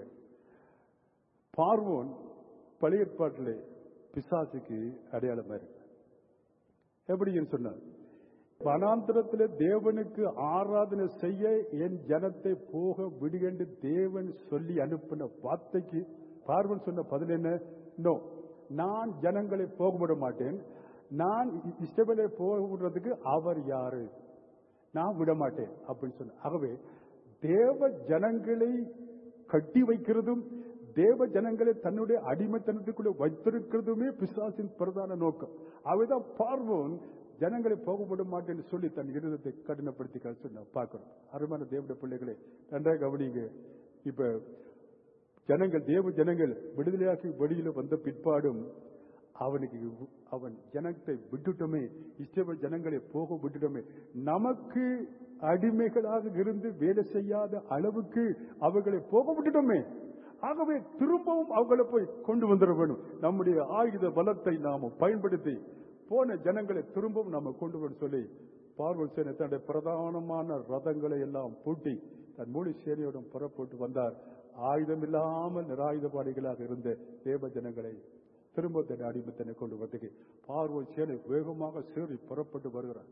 பார்வோன் பழைய ஏற்பாட்டிலே பிசாசுக்கு அடையாளமா இருக்கு எப்படின்னு சொன்னார் வனாந்திரத்தில் தேவனுக்கு ஆராதனை செய்ய என் ஜனத்தை போக விடுகென்று தேவன் சொல்லி அனுப்பின வார்த்தைக்கு பார்வன் சொன்ன பதில் என்ன நோ நான் ஜனங்களை போக விட மாட்டேன் நான் இஷ்டபலை போக விடுறதுக்கு அவர் யாரு நான் விட மாட்டேன் அப்படின்னு சொன்ன ஆகவே தேவ ஜனங்களை கட்டி வைக்கிறதும் தேவ ஜனங்களை தன்னுடைய அடிமைத்தனத்துக்குள்ள வைத்திருக்கிறதுமே பிசாசின் பிரதான நோக்கம் அவைதான் பார்வோன் ஜனங்களை போகப்பட மாட்டேன்னு சொல்லி தன் இருதத்தை கடினப்படுத்தி சொன்ன பார்க்கணும் அருமையான தேவடைய பிள்ளைகளை நன்றாக கவனிங்க இப்ப ஜனங்கள் தேவ ஜனங்கள் விடுதலையாக்கி வெளியில வந்த பிற்பாடும் அவனுக்கு அவன் ஜனத்தை விட்டுட்டோமே இஷ்டவ ஜனங்களை போக விட்டுட்டோமே நமக்கு அடிமைகளாக இருந்து வேலை செய்யாத அளவுக்கு அவர்களை போக விட்டுட்டோமே ஆகவே திரும்பவும் அவங்களை போய் கொண்டு வந்துட வேணும் நம்முடைய ஆயுத பலத்தை நாம பயன்படுத்தி போன ஜனங்களை திரும்பவும் நாம கொண்டு வர சொல்லி பார்வல் சேனை தன்னுடைய பிரதானமான ரதங்களை எல்லாம் பூட்டி தன் மூலி சேனையுடன் புறப்பட்டு வந்தார் ஆயுதம் இல்லாமல் நிராயுதபாடிகளாக இருந்த தேவ ஜனங்களை திரும்ப தன் அடிமத்தனை கொண்டு வந்தது பார்வல் சேனை வேகமாக சேரி புறப்பட்டு வருகிறார்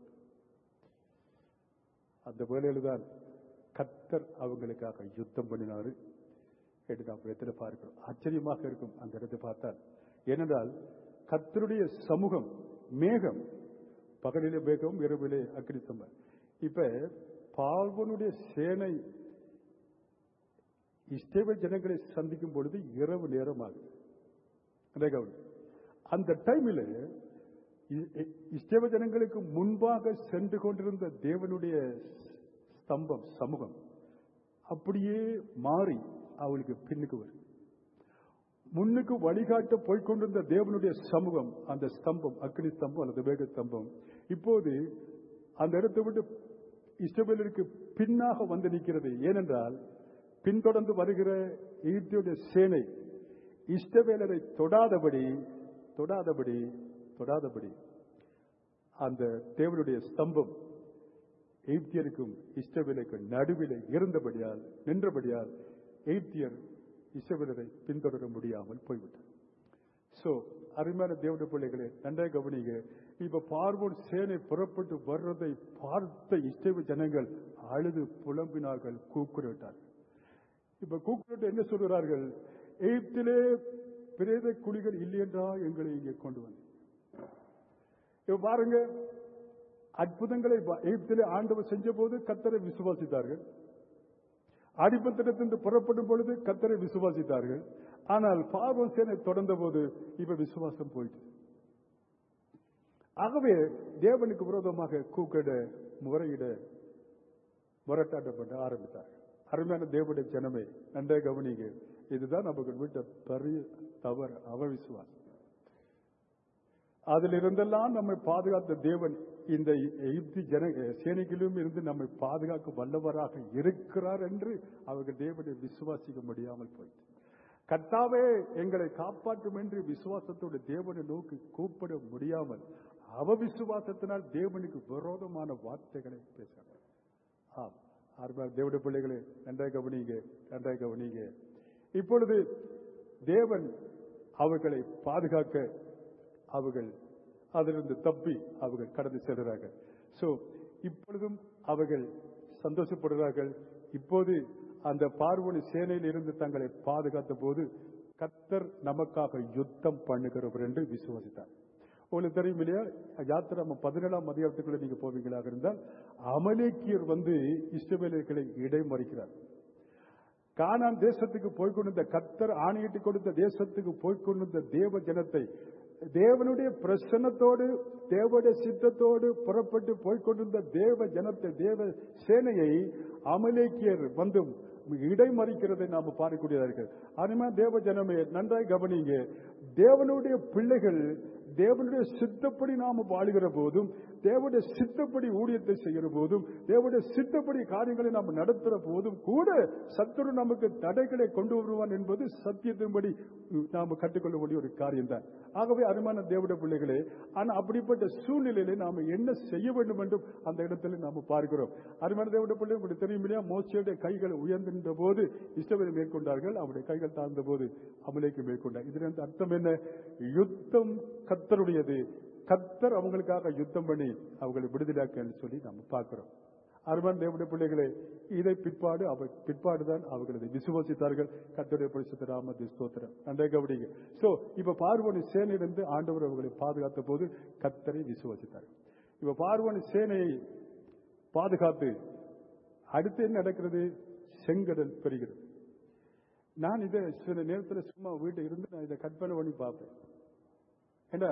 அந்த வேளையில தான் கத்தர் அவங்களுக்காக யுத்தம் பண்ணினாரு என்று நாம் இடத்துல பார்க்கிறோம் ஆச்சரியமாக இருக்கும் அந்த இடத்தை பார்த்தால் ஏனென்றால் கத்தருடைய சமூகம் மேகம் பகலிலே மேகம் இரவிலே அக்னித்தம்பர் இப்ப பார்வனுடைய சேனை இஸ்ரேல் ஜனங்களை சந்திக்கும் பொழுது இரவு நேரம் ஆகுது அதை கவனி. அந்த டைமில் இஸ்ரேல் ஜனங்களுக்கு முன்பாக சென்று கொண்டிருந்த தேவனுடைய ஸ்தம்பம் சமூகம் அப்படியே மாறி அவளுக்கு பின்னுக்கு வரும் முன்னுக்கு வழிகாட்ட போய்கொண்டிருந்த தேவனுடைய சமூகம் அந்த ஸ்தம்பம் அக்னி ஸ்தம்பம் அல்லது வேக ஸ்தம்பம் இப்போது அந்த இடத்தை விட்டு இஸ்ரவேலருக்கு பின்னாக வந்து நிற்கிறது ஏனென்றால் பின்தொடர்ந்து வருகிற ஈட்டியுடைய சேனை இஷ்டவேலரை தொடாதபடி தொடாதபடி தொடாதபடி அந்த தேவனுடைய ஸ்தம்பம் எய்ப்தியருக்கும் இஷ்டவேலைக்கும் நடுவில் இருந்தபடியால் நின்றபடியால் எய்ப்தியர் இஸ்ரவேலரை பின்தொடர முடியாமல் போய்விட்டார் சோ அருமையான தேவனுடைய பிள்ளைகளே நன்றாக கவனிங்க இப்ப பார்வோன் சேனை புறப்பட்டு வர்றதை பார்த்த இஸ்ரேல் ஜனங்கள் அழுது புலம்பினார்கள் கூக்குரட்டார்கள் இப்ப கூக்குரட்டு என்ன சொல்கிறார்கள் எகிப்திலே பிரேத குழிகள் இல்லையென்றா எங்களை இங்கே கொண்டு வந்து இப்ப பாருங்க அற்புதங்களை ப- எகிப்திலே ஆண்டவர் செஞ்ச போது கத்தரை விசுவாசித்தார்கள் அடிப்பத்திடத்திலிருந்து புறப்படும் பொழுது கத்தரை விசுவாசித்தார்கள் ஆனால் பார்வன் சேனை தொடர்ந்த போது இப்ப விசுவாசம் போயிட்டு ஆகவே தேவனுக்கு விரோதமாக கூக்கிட முறையிட முரட்டாட்டப்பட ஆரம்பித்தார் அருமையான தேவனுடைய ஜனமே நன்றே கவனிங்க இதுதான் நமக்கு விட்ட பெரிய தவறு அவவிசுவாசம் அதிலிருந்தெல்லாம் நம்மை பாதுகாத்த தேவன் இந்த எகிப்தி ஜன சேனைகளிலும் இருந்து நம்மை பாதுகாக்க வல்லவராக இருக்கிறார் என்று அவர்கள் தேவனை விசுவாசிக்க முடியாமல் போயிட்டு கர்த்தாவே எங்களை காப்பாற்றும் என்று விசுவாசத்தோடு தேவனை நோக்கி கூப்பிட முடியாமல் அவ விசுவாசத்தினால் தேவனுக்கு விரோதமான வார்த்தைகளை பேசுகிறார் ஆம் அருமையான தேவனுடைய பிள்ளைகளே நன்றாக கவனிங்க நன்றாக கவனிங்க இப்பொழுது தேவன் அவர்களை பாதுகாக்க அவர்கள் அதிலிருந்து தப்பி அவர்கள் கடந்து செல்கிறார்கள் சோ இப்பொழுதும் அவர்கள் சந்தோஷப்படுகிறார்கள் இப்போது அந்த பார்வனி சேனையில் இருந்து தங்களை பாதுகாத்த போது கத்தர் நமக்காக யுத்தம் பண்ணுகிறவர் என்று விசுவாசித்தார் உங்களுக்கு தெரியும் இல்லையா யாத்திராம பதினேழாம் அதிகாரத்துக்குள்ள நீங்க போவீங்களாக இருந்தால் அமலேக்கியர் வந்து இஸ்ரவேலர்களை இடைமறிக்கிறார் கானான் தேசத்துக்கு போய்க்கொண்டிருந்த கத்தர் ஆணையிட்டு கொடுத்த தேசத்துக்கு போய்க்கொண்டிருந்த தேவ ஜனத்தை தேவனுடைய பிரசன்னத்தோடு தேவனுடைய சித்தத்தோடு புறப்பட்டு போய்க்கொண்டிருந்த தேவ ஜனத்தை தேவ சேனையை அமலேக்கியர் வந்து இடைமறிக்கிறதை நாம பார்க்கக்கூடியதார்கள் அனிமா தேவ ஜனமே நன்றாய் கவனிங்க தேவனுடைய பிள்ளைகள் தேவனுடைய சித்தப்படி நாம வாழுகிற போதும் தேவனுடைய சித்தப்படி ஊழியத்தை செய்கிற போதும் தேவனுடைய சித்தப்படி காரியங்களை நாம் நடத்துகிற போதும் கூட சத்துரு நமக்கு தடைகளை கொண்டு வருவான் என்பது சத்தியத்தின்படி நாம் கற்றுக்கொள்ள வேண்டிய ஒரு காரியம் தான் ஆகவே அருமான தேவனுடைய பிள்ளைகளே ஆனா அப்படிப்பட்ட சூழ்நிலையில நாம என்ன செய்ய வேண்டும் என்றும் அந்த இடத்துல நாம பார்க்கிறோம் அருமான தேவனுடைய பிள்ளை உங்களுக்கு தெரியும் இல்லையா மோசையுடைய கைகள் உயர்ந்திருந்த போது இஷ்டவரை மேற்கொண்டார்கள் அவருடைய கைகள் தாழ்ந்த போது அமலைக்கு மேற்கொண்டார் இதுல இருந்து அர்த்தம் என்ன யுத்தம் கத்தருடையது கத்தர் அவங்களுக்காக யுத்தம் பண்ணி அவங்களை விடுதலாக்கன்னு சொல்லி நம்ம பார்க்கிறோம் அருமான் தேவனுடைய பிள்ளைகளே இதை பிற்பாடு அவர் பிற்பாடுதான் அவர்கள் இதை விசுவாசித்தார்கள் கத்தருடைய பரிசுத்த ராமதி ஸ்தோத்திரம் நன்றே கவனிங்க சோ இப்ப பார்வனி சேனையிலிருந்து ஆண்டவர் அவர்களை பாதுகாத்த போது கத்தரை விசுவாசித்தார்கள் இப்ப பார்வனி சேனையை பாதுகாத்து அடுத்து என்ன நடக்கிறது செங்கடல் பெறுகிறது நான் இதை சில நேரத்தில் சும்மா வீட்டில் இருந்து நான் இதை கற்பனை பண்ணி பார்ப்பேன் ஏன்னா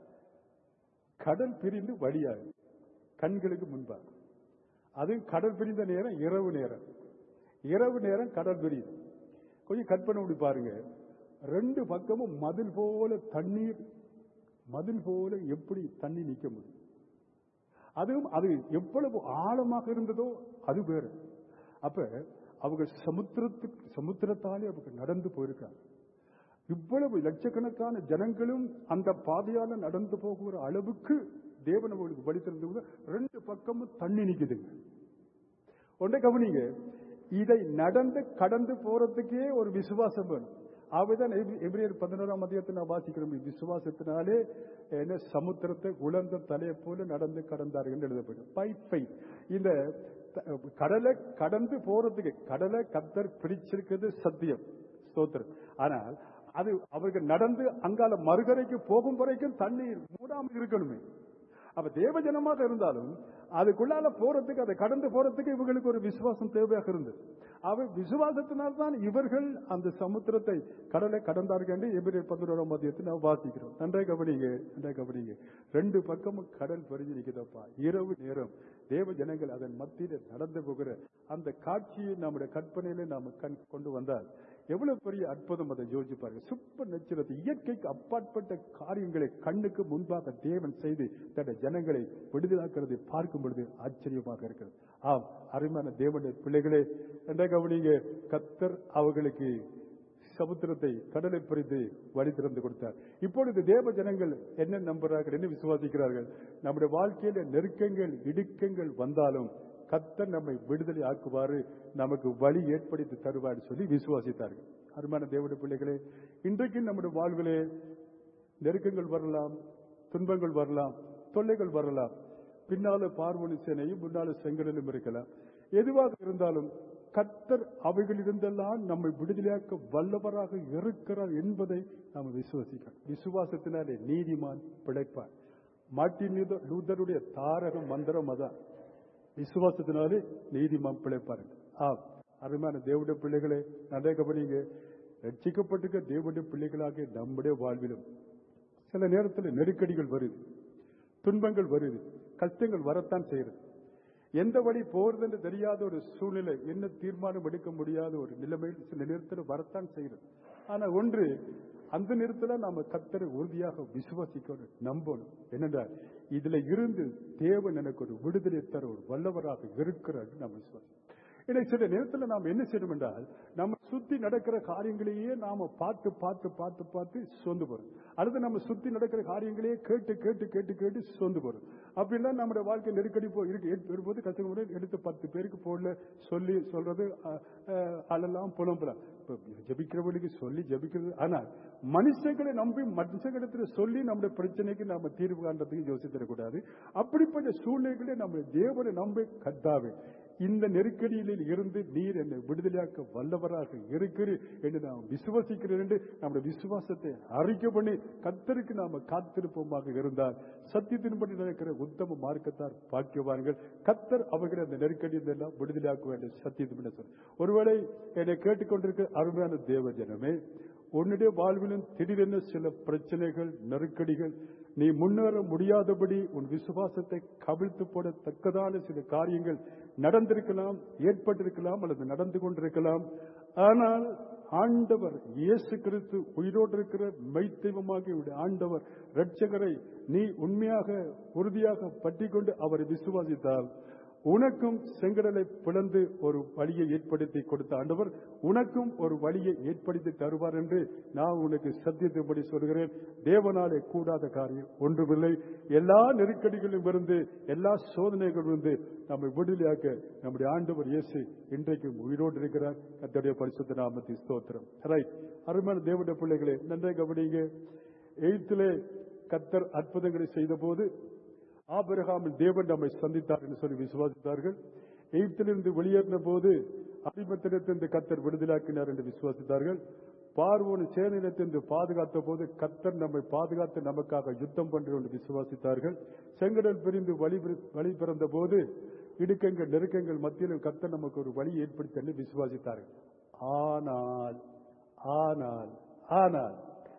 கடல் பிரிந்து வழியாது கண்களுக்கு முன்பாக அதுவும் கடல் பிரிந்த நேரம் இரவு நேரம் இரவு நேரம் கடல் பிரியுது கொஞ்சம் கற்பனை பண்ணி பாருங்க ரெண்டு பக்கமும் மதில் போல தண்ணீர் மதில் போல எப்படி தண்ணி நிக்க முடியும் அதுவும் அது எவ்வளவு ஆழமாக இருந்ததோ அது வேறு அப்ப அவங்க சமுத்திரத்துக்கு சமுத்திரத்தாலே அவங்க நடந்து போயிருக்காங்க இவ்வளவு லட்சக்கணக்கான ஜனங்களும் அந்த பாதையால நடந்து போகிற அளவுக்கு தேவன் அவங்களுக்கு வழி திறந்து ரெண்டு பக்கமும் தண்ணி நிக்குதுங்க ஒன்றை கவனிங்க இதை நடந்து கடந்து போறதுக்கே ஒரு விசுவாசம் வேணும் ஆகவேதான் எபிரியர் பதினோராம் மதியத்தை நான் வாசிக்கிறோம் விசுவாசத்தினாலே என்ன சமுத்திரத்தை உலர்ந்த தலையை போல நடந்து கடந்தார்கள் எழுதப்படும் பை பை இந்த கடலை கடந்து போறதுக்கு கடலை கத்தர் பிடிச்சிருக்கிறது சத்தியம் ஸ்தோத்திரம் ஆனால் அது அவர்கள் நடந்து அங்கால மறுகரைக்கு போகும் வரைக்கும் தண்ணீர் மூடாமல் இருக்கணுமே அப்ப தேவ ஜனமாக இருந்தாலும் அதுக்குள்ளால போறதுக்கு அதை கடந்து போறதுக்கு இவங்களுக்கு ஒரு விசுவாசம் தேவையாக இருந்தது அவர் விசுவாசத்தினால்தான் இவர்கள் அந்த சமுத்திரத்தை கடலை கடந்தார்கள் என்று எபிரே பதினோராம் மதியத்தை நாம் வாசிக்கிறோம் நன்றாக கவனிங்க நன்றாக கவனிங்க ரெண்டு பக்கமும் கடல் பறிஞ்சு நிற்குதப்பா இரவு நேரம் தேவ ஜனங்கள் அதன் மத்தியில் நடந்து போகிற அந்த காட்சியை நம்முடைய கற்பனையில நாம கண் கொண்டு வந்தால் எவ்வளவு பெரிய அற்புதம் அதை யோசிச்சு பாருங்க சுப்ப நச்சிரத்து இயற்கைக்கு அப்பாற்பட்ட காரியங்களை கண்ணுக்கு முன்பாக தேவன் செய்து தன்னுடைய ஜனங்களை விடுதலாக்குறதை பார்க்கும் பொழுது ஆச்சரியமாக இருக்கிறது ஆம் அருமையான தேவனுடைய பிள்ளைகளே என்ற கவனிங்க கத்தர் அவர்களுக்கு சமுத்திரத்தை கடலை பறித்து வழி திறந்து கொடுத்தார் இப்பொழுது தேவ ஜனங்கள் என்ன நம்புறார்கள் என்ன விசுவாசிக்கிறார்கள் நம்முடைய வாழ்க்கையில நெருக்கங்கள் இடுக்கங்கள் வந்தாலும் கத்தர் நம்மை விடுதலை ஆக்குவாரு நமக்கு வழி ஏற்படுத்தி தருவார் சொல்லி விசுவாசித்தார்கள் அருமான தேவனுடைய பிள்ளைகளே இன்றைக்கு நம்முடைய வாழ்விலே நெருக்கங்கள் வரலாம் துன்பங்கள் வரலாம் தொல்லைகள் வரலாம் பின்னால பார்வனி சேனையும் முன்னால செங்கடலும் இருக்கலாம் எதுவாக இருந்தாலும் கத்தர் அவைகளிலிருந்தெல்லாம் நம்மை விடுதலையாக்க வல்லவராக இருக்கிறார் என்பதை நாம் விசுவசிக்கிறோம் விசுவாசத்தினாலே நீதிமான் பிழைப்பார் மார்ட்டின் லூதர்- லூதருடைய தாரக மந்திரம் அதான் விசுவாசத்தினாலே நீதிமான் பிழைப்பார் ஆம் அருமையான தேவனுடைய பிள்ளைகளே நிறைய கவனிங்க ரட்சிக்கப்பட்டிருக்க தேவனுடைய பிள்ளைகளாக நம்முடைய வாழ்விலும் சில நேரத்தில் நெருக்கடிகள் வருது துன்பங்கள் வருது கஷ்டங்கள் வரத்தான் செய்யுது எந்த வழி போறது என்று தெரியாத ஒரு சூழ்நிலை என்ன தீர்மானம் எடுக்க முடியாத ஒரு நிலைமையில் சில நேரத்தில் வரத்தான் செய்யுது ஆனா ஒன்று அந்த நேரத்தில் நாம கத்தரை உறுதியாக விசுவாசிக்கணும் நம்பணும் என்னென்றால் இதுல இருந்து தேவன் எனக்கு ஒரு விடுதலை தர ஒரு வல்லவராக இருக்கிறார் நம்ம விசுவாசி இதை சில நேரத்தில் நாம் என்ன செய்யணும் என்றால் நம்ம சுத்தி நடக்கிற காரியங்களையே நாம பார்த்து பார்த்து பார்த்து பார்த்து சோர்ந்து போறோம் அல்லது நம்ம சுத்தி நடக்கிற காரியங்களையே கேட்டு கேட்டு கேட்டு கேட்டு சோர்ந்து போறோம் அப்படின்னா நம்முடைய வாழ்க்கை நெருக்கடி போ இருக்கு ஏற்ப- வரும்போது கஷ்டங்கள் எடுத்து பத்து பேருக்கு போடல சொல்லி சொல்றது அஹ், அஹ், அழலாம் புலம்பலாம் இப்ப ஜபிக்கிறவனுக்கு சொல்லி ஜபிக்கிறது ஆனால் மனுஷங்களை நம்பி மனுஷங்களிடத்துல சொல்லி நம்முடைய பிரச்சனைக்கு நாம தீர்வு காண்றதுக்கு யோசித்திடக்கூடாது அப்படிப்பட்ட சூழ்நிலைகளை நம்ம தேவனை நம்பி கத்தாவே இந்த நெருக்கடியில் இருந்து நீர் என்னை விடுதலையாக்க வல்லவராக இருக்கிறீர் என்று நாம் விசுவாசிக்கிறேன் என்று நம்முடைய விசுவாசத்தை அறிக்கை பண்ணி கத்தருக்கு நாம காத்திருப்போமாக இருந்தால் சத்தியத்தின்படி நடக்கிற உத்தம மார்க்கத்தார் பாக்கியவான்கள் கத்தர் அவர்களை அந்த நெருக்கடியில் எல்லாம் விடுதலையாக்க வேண்டும் சத்தியத்தின் சொல் ஒருவேளை என்னை கேட்டுக்கொண்டிருக்கிற அருமையான தேவ ஜனமே உன்னுடைய வாழ்விலும் திடீரென சில பிரச்சனைகள் நெருக்கடிகள் நீ முன்னேற முடியாதபடி உன் விசுவாசத்தை கவிழ்த்து போடத்தக்கதான சில காரியங்கள் நடந்திருக்கலாம் ஏற்பட்டிருக்கலாம் அல்லது நடந்து கொண்டிருக்கலாம் ஆனால் ஆண்டவர் இயேசு கிறிஸ்து உயிரோடு இருக்கிற மெய்த்தெய்வமாக உடைய ஆண்டவர் இரட்சகரை நீ உண்மையாக உறுதியாக பற்றிக்கொண்டு அவரை விசுவாசித்தால் உனக்கும் செங்கடலை பிளந்து ஒரு வழியை ஏற்படுத்தி கொடுத்த ஆண்டவர் உனக்கும் ஒரு வழியை ஏற்படுத்தி தருவார் என்று நான் உனக்கு சத்தியத்தின்படி சொல்கிறேன் தேவனாலே கூடாத காரியம் ஒன்றுமில்லை எல்லா நெருக்கடிகளிலும் இருந்து எல்லா சோதனைகளிலும் இருந்து நம்மை விடுதலையாக்க நம்முடைய ஆண்டவர் இயேசு இன்றைக்கும் உயிரோடு இருக்கிறார் கர்த்தருடைய பரிசுத்த நாமத்தை ஸ்தோத்திரம் ரைட் அருமையான தேவனுடைய பிள்ளைகளே நன்றாக கவனிங்க எய்த்திலே கத்தர் அற்புதங்களை செய்த போது ஆபிரகாமின் தேவன் நம்மை சந்தித்தார் என்று சொல்லி விசுவாசித்தார்கள் எகிப்திலிருந்து வெளியேறின போது அடிமத்தினத்திலிருந்து கத்தர் விடுதலாக்கினார் என்று விசுவாசித்தார்கள் பார்வோன் சேனையினத்திலிருந்து பாதுகாத்த போது கத்தர் நம்மை பாதுகாத்து நமக்காக யுத்தம் பண்றோம் என்று விசுவாசித்தார்கள் செங்கடல் பிரிந்து வழி பிரி- வழி பிறந்த போது இடுக்கங்கள் நெருக்கங்கள் மத்தியிலும் கத்தர் நமக்கு ஒரு வழி ஏற்படுத்தி என்று விசுவாசித்தார்கள் ஆனால் ஆனால் ஆனால்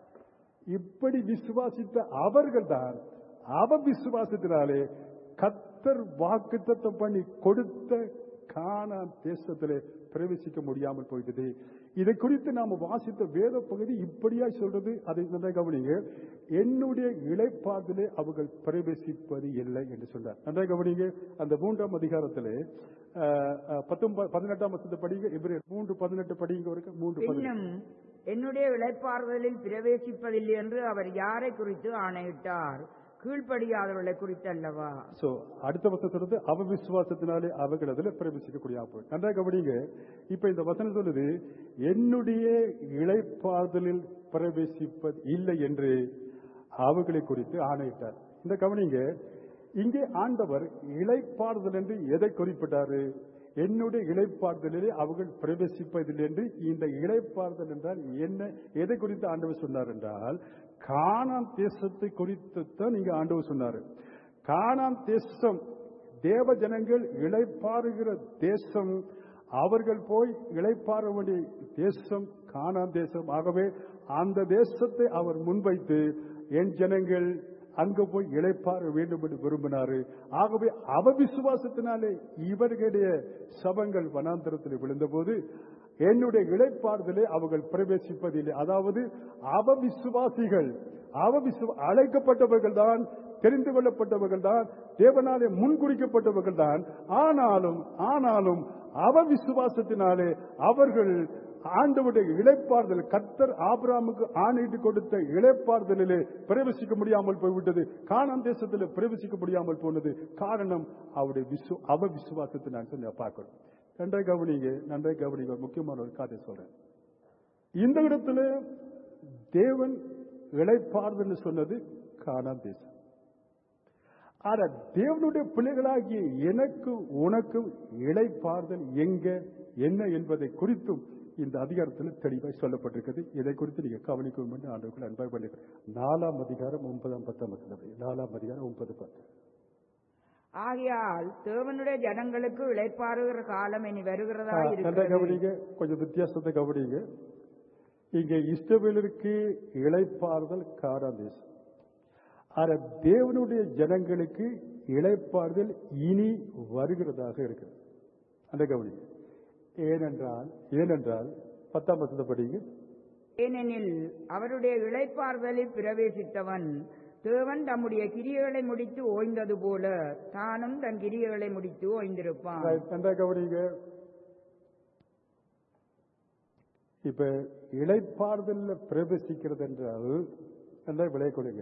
இப்படி விசுவாசித்த அவர்கள்தான் அவ விசுவாசத்தினாலே கத்தர் வாக்குத்தத்தம் பண்ணி கொடுத்த கானான் தேசத்திலே பிரவேசிக்க முடியாமல் போயிட்டது இதை குறித்து நாம வாசித்த வேத பகுதி இப்படியா சொல்றது அதை நல்லா கவனிங்க என்னுடைய இழைப்பாதிலே அவர்கள் பிரவேசிப்பது இல்லை என்று சொன்னார் நன்றாக கவனிங்க அந்த மூன்றாம் அதிகாரத்திலே அஹ், அஹ், பத்தொன்பது பதினெட்டாம் வருஷத்தை படிங்க இவரு மூன்று பதினெட்டு படிங்க வரைக்கும் மூன்று பதினெட்டு இன்னும் என்னுடைய இளைப்பாறுதலில் பிரவேசிப்பதில்லை என்று அவர் யாரை குறித்து ஆணையிட்டார் கீழ்ப்படியாதவர்களை குறித்து அல்லவா சோ அடுத்த வசனம் சொல்றது அவ விசுவாசத்தினாலே அவர்கள் அதுல பிரவேசிக்கக்கூடிய ஆப்பு நன்றா கவனிங்க இப்ப இந்த வசனம் சொல்லுது என்னுடைய இளைப்பாறுதலில் பிரவேசிப்பது இல்லை என்று அவர்களை குறித்து ஆணையிட்டார் இந்த கவனிங்க இங்கே ஆண்டவர் இளைப்பாறுதல் என்று எதை குறிப்பிட்டாரு என்னுடைய இளைப்பாறுதலிலே அவர்கள் பிரவேசிப்பதில்லை என்று இந்த இளைப்பாறுதல் என்றால் என்ன எதை குறித்து ஆண்டவர் சொன்னார் என்றால் கானான் தேசத்தை குறித்து தான் இங்க ஆண்டவர் சொன்னாரு கானான் தேசம் தேவ ஜனங்கள் இளைப்பாறுகிற தேசம் அவர்கள் போய் இளைப்பாற வேண்டிய தேசம் கானான் தேசம் ஆகவே அந்த தேசத்தை அவர் முன்வைத்து என் ஜனங்கள் அங்க போய் இளைப்பாற வேண்டும் என்று விரும்பினாரு ஆகவே அவ விசுவாசத்தினாலே இவர்களுடைய சபங்கள் வனாந்தரத்தில் விழுந்தபோது என்னுடைய இளைப்பாறுதலே அவர்கள் பிரவேசிப்பதில்லை அதாவது அவ விசுவாசிகள் அவ விசு அழைக்கப்பட்டவர்கள் தான் தெரிந்து கொள்ளப்பட்டவர்கள் தான் தேவனாலே முன்குறிக்கப்பட்டவர்கள் தான் ஆனாலும் ஆனாலும் அவ விசுவாசத்தினாலே அவர்கள் ஆண்டவருடைய இளைப்பாறுதல் கத்தர் ஆபிராமுக்கு ஆணையிட்டு கொடுத்த இளைப்பாறுதலிலே பிரவேசிக்க முடியாமல் போய்விட்டது கானான் தேசத்தில் பிரவேசிக்க முடியாமல் போனது காரணம் அவருடைய விசு அவ விசுவாசத்தை நான் சொல்லி பார்க்கணும் நன்றாக கவனிங்க நன்றாக கவனிங்க ஒரு முக்கியமான ஒரு காதை சொல்றேன் இந்த இடத்துல தேவன் இளைப்பாறுதல் சொன்னது கானான் தேசம் ஆனா தேவனுடைய பிள்ளைகளாகிய எனக்கு உனக்கும் இளைப்பாறுதல் எங்க என்ன என்பதை குறித்தும் இந்த அதிகாரத்தில் தெளிவாய் சொல்லப்பட்டிருக்கிறது இதை குறித்து நீங்க கவனிக்கும் என்று ஆண்டவர்கள் அன்பாய் பண்ணிக்கிறேன் நாலாம் அதிகாரம் ஒன்பதாம் பத்தாம் வசனம். நாலாம் அதிகாரம் ஒன்பது பத்து ஆகையால் தேவனுடைய ஜனங்களுக்கு இளைப்பாறுகிற காலம் இனி வருகிறதா ஆ, நல்லா இருக்கிறது கவனிங்க கொஞ்சம் வித்தியாசத்தை கவனிங்க இங்க இஷ்டவேலருக்கு இளைப்பாறுதல் காரான் தேசம் ஆனா தேவனுடைய ஜனங்களுக்கு இளைப்பாறுதல் இனி வருகிறதாக இருக்கு அந்த கவனிங்க ஏனென்றால் ஏனென்றால் பத்தாம் வசனத்தை படிங்க ஏனெனில் அவருடைய இளைப்பாறுதலில் பிரவேசித்தவன் தேவன் தம்முடைய கிரியைகளை முடித்து ஓய்ந்தது போல தானும் தன் கிரியைகளை முடித்து ஓய்ந்திருப்பான் அந்த கவனிங்க இப்ப இளைப்பாறுதல்ல பிரவேசிக்கிறது என்றால் நல்லா விளை கொடுங்க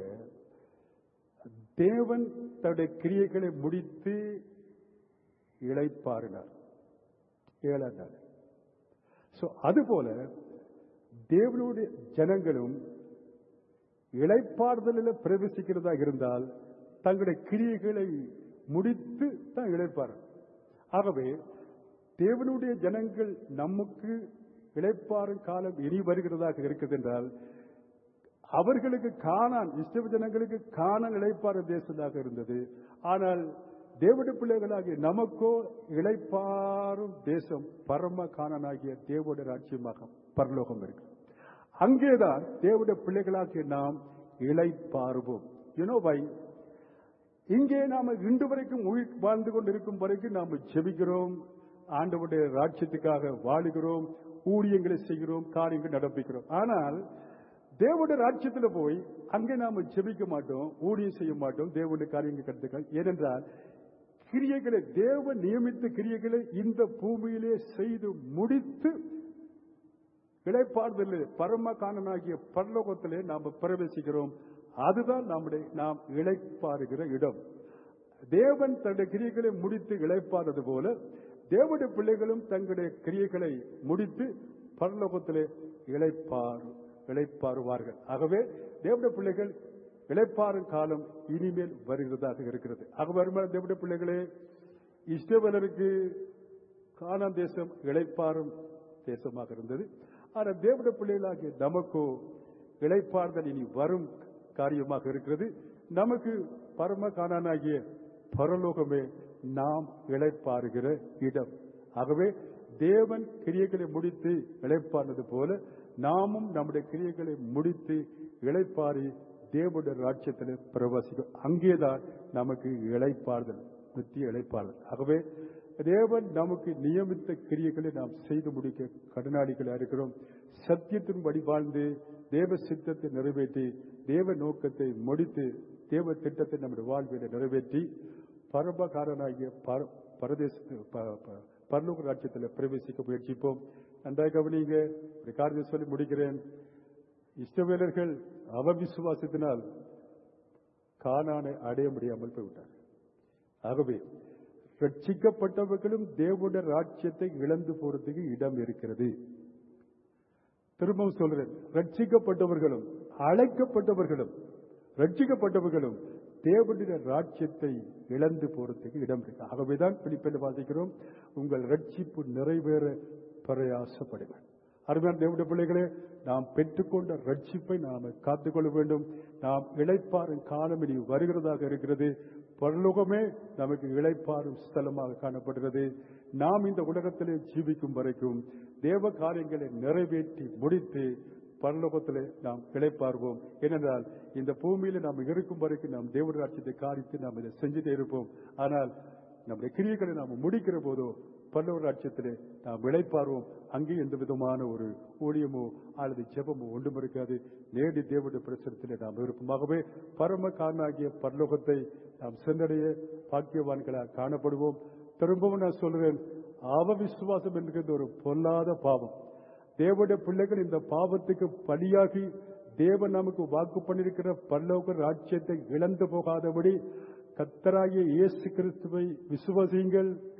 தேவன் தன்னுடைய கிரியைகளை முடித்து இளைப்பாறினார் ஏழாம் நாள் சோ அதுபோல தேவனுடைய ஜனங்களும் இளைப்பாறுதலில் பிரவேசிக்கிறதா இருந்தால் தங்களுடைய கிரியைகளை முடித்து தான் இளைப்பாறு ஆகவே தேவனுடைய ஜனங்கள் நமக்கு இளைப்பாறும் காலம் இனி வருகிறதாக இருக்கிறது என்றால் அவர்களுக்கு காணான் இஸ்ரவேல் ஜனங்களுக்கு காணான் இளைப்பாறு தேசமாக இருந்தது ஆனால் தேவனுடைய பிள்ளைகளாகிய நமக்கோ இளைப்பாறும் தேசம் பரம காணனாகிய தேவனுடைய ராஜ்யமாக பரலோகம் இருக்கு அங்கேதான் தேவனுடைய பிள்ளைகளாகிய நாம் இளைப்பாறுவோம் யூனோ வை இங்கே நாம இன்று வரைக்கும் உயிர் வாழ்ந்து கொண்டிருக்கும் வரைக்கும் நாம ஜெபிக்கிறோம் ஆண்டவருடைய ராஜ்யத்துக்காக வாழுகிறோம் ஊழியங்களை செய்கிறோம் காரியங்கள் நடப்பிக்கிறோம் ஆனால் தேவனுடைய ராஜ்யத்துல போய் அங்கே நாம ஜெபிக்க மாட்டோம் ஊழியம் செய்ய மாட்டோம் தேவனுடைய காரியங்கள் கற்றுக்க ஏனென்றால் கிரியைகளை தேவன் நியமித்த கிரியைகளை இந்த பூமியிலே செய்து முடித்து இளைப்பாறுதல் பரம காணனாகிய பரலோகத்திலே நாம் பிரவேசிக்கிறோம் அதுதான் நம்முடைய நாம் இளைப்பாறுகிற இடம் தேவன் தன்னுடைய கிரியைகளை முடித்து இளைப்பாறது போல தேவனுடைய பிள்ளைகளும் தங்களுடைய கிரியைகளை முடித்து பரலோகத்திலே இளைப்பாறு இளைப்பாறுவார்கள் ஆகவே தேவனுடைய பிள்ளைகள் இளைப்பாறும் காலம் இனிமேல் வருகிறதாக இருக்கிறது ஆக வருமான தேவனுடைய பிள்ளைகளே இஷ்டவலருக்கு கானான் தேசம் இளைப்பாறும் தேசமாக இருந்தது ஆனால் தேவனுடைய பிள்ளைகளாகிய நமக்கோ இளைப்பாறுதல் இனி வரும் காரியமாக இருக்கிறது நமக்கு பரம காணானாகிய பரலோகமே நாம் இளைப்பாறுகிற இடம் ஆகவே தேவன் கிரியைகளை முடித்து இளைப்பானது போல நாமும் நம்முடைய கிரியைகளை முடித்து இளைப்பாரி தேவனுடைய ராஜ்யத்தில் பிரவாசிக்கும் அங்கேதான் நமக்கு இளைப்பாறுதல் நித்திய இளைப்பாறுதல் ஆகவே தேவன் நமக்கு நியமித்த கிரியைகளை நாம் செய்து முடிக்க கடனாளிகளாக இருக்கிறோம் சத்தியத்தின் வழி வாழ்ந்து தேவ சித்தத்தை நிறைவேற்றி தேவ நோக்கத்தை முடித்து தேவ திட்டத்தை நம்முடைய வாழ்வில நிறைவேற்றி பரமகாரனாகிய பர- பரதேச ப- ப- பரலோக ராஜ்யத்தில் பிரவேசிக்க முயற்சிப்போம் நன்றாக கவனிங்க ஒரு காரியத்தை சொல்லி முடிக்கிறேன் இஷ்டவேலர்கள் அவவிசுவாசத்தினால் கானானை அடைய முடியாமல் போய்விட்டார் ஆகவே ரட்சிக்கப்பட்டவர்களும் தேவனுடைய ராஜ்யத்தை இழந்து போறதுக்கு இடம் இருக்கிறது திரும்பவும் சொல்றேன் ரட்சிக்கப்பட்டவர்களும் அழைக்கப்பட்டவர்களும் ரட்சிக்கப்பட்டவர்களும் தேவனுடைய ராஜ்யத்தை இழந்து போறதுக்கு இடம் இருக்கு ஆகவேதான் பிடிப்பில் வாசிக்கிறோம் உங்கள் ரட்சிப்பு நிறைவேற பிரயாசப்படுங்கள் அருமையான தேவனுடைய பிள்ளைகளே நாம் பெற்றுக்கொண்ட ரட்சிப்பை நாம் காத்துக்கொள்ள வேண்டும் நாம் இளைப்பாறும் காலம் இனி வருகிறதாக இருக்கிறது பரலோகமே நமக்கு இளைப்பாறும் ஸ்தலமாக காணப்படுகிறது நாம் இந்த உலகத்திலே ஜீவிக்கும் வரைக்கும் தேவ காரியங்களை நிறைவேற்றி முடித்து பரலோகத்திலே நாம் இளைப்பார்வோம் ஏனென்றால் இந்த பூமியில நாம் இருக்கும் வரைக்கும் நாம் தேவ ராட்சியத்தை காரித்து நாம் இதை செஞ்சுட்டே இருப்போம் ஆனால் நம்முடைய கிரியைகளை நாம் முடிக்கிற போதோ பல்லவ ராட்சியத்திலே நாம் இளைப்பார்வோம் அங்கே எந்த விதமான ஒரு ஊழியமோ அல்லது ஜெபமோ ஒன்றும் இருக்காது நேரடி தேவனுடைய பிரசனத்திலே நாம் இருப்போமாகவே பரம காரணாகிய பரலோகத்தை நாம் சென்றடைய பாக்கியவான்களாக காணப்படுவோம் திரும்பவும் நான் சொல்றேன் அவவிசுவாசம் என்கிற ஒரு பொல்லாத பாவம் தேவனுடைய பிள்ளைகள் இந்த பாவத்துக்கு பலியாகி தேவன் நமக்கு வாக்கு பண்ணியிருக்கிற பல்லோக ராஜ்யத்தை இழந்து போகாதபடி கத்தராகிய இயேசு கிறிஸ்துவை விசுவசியுங்கள்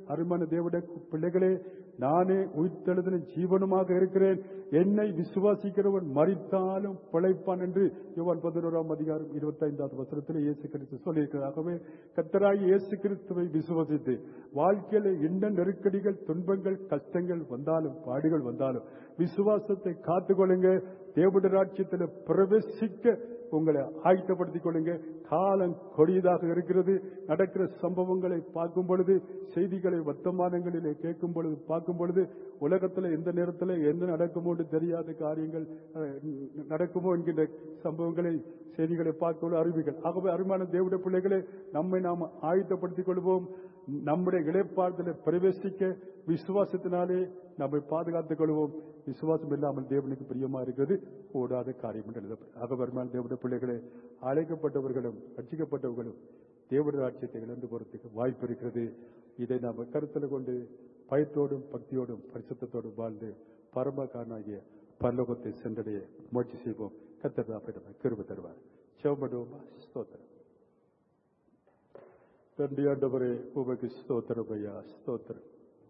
அருமான தேவட பிள்ளைகளே நானே உயிர்த்தெழுதின ஜீவனுமாக இருக்கிறேன் என்னை விசுவாசிக்கிறவன் மறித்தாலும் பிழைப்பான் என்று யோவான் பதினோராம் அதிகாரம் இருபத்தைந்தாவது வசனத்தில் இயேசு கிறிஸ்து சொல்லியிருக்கிறார் ஆகவே கத்தராகி இயேசு கிறிஸ்துவை விசுவசித்து வாழ்க்கையில என்ன நெருக்கடிகள் துன்பங்கள் கஷ்டங்கள் வந்தாலும் பாடுகள் வந்தாலும் விசுவாசத்தை காத்துக்கொள்ளுங்க தேவட ராட்சியத்தில் பிரவேசிக்க உங்களை ஆயத்தப்படுத்திக் கொள்ளுங்க காலம் கொடியதாக இருக்கிறது நடக்கிற சம்பவங்களை பார்க்கும் பொழுது செய்திகளை வர்த்தமானங்களிலே கேட்கும் பொழுது பார்க்கும் பொழுது உலகத்தில் எந்த நேரத்தில் என்ன நடக்குமோ என்று தெரியாத காரியங்கள் அஹ், நடக்குமோ என்கின்ற சம்பவங்களை செய்திகளை பார்க்கும் அறிவிகள் ஆகவே அருமான தேவடைய பிள்ளைகளை நம்மை நாம் ஆயத்தப்படுத்திக் கொள்வோம் நம்முடைய இளைப்பாறுதலை பிரவேசிக்க விசுவாசத்தினாலே நம்மை பாதுகாத்துக் கொள்வோம் விசுவாசம் இல்லாமல் தேவனுக்கு பிரியமா இருக்கிறது ஓடாத காரியம் என்று எழுதப்படும் ஆக வருமான தேவனுடைய பிள்ளைகளே அழைக்கப்பட்டவர்களும் ரட்சிக்கப்பட்டவர்களும் தேவனுடைய ராட்சியத்தை இழந்து போறதுக்கு வாய்ப்பு இருக்கிறது இதை நாம் கருத்தில் கொண்டு பயத்தோடும் பக்தியோடும் பரிசுத்தத்தோடும் வாழ்ந்து பரமகாரனாகிய பரலோகத்தை சென்றடைய முயற்சி செய்வோம் கத்தர் கிருப தருவார் செவமடுவோமா ஸ்தோத்திரம் தண்டி ஆண்டவரே உமக்கு ஸ்தோத்திரம் ஐயா ஸ்தோத்திரம்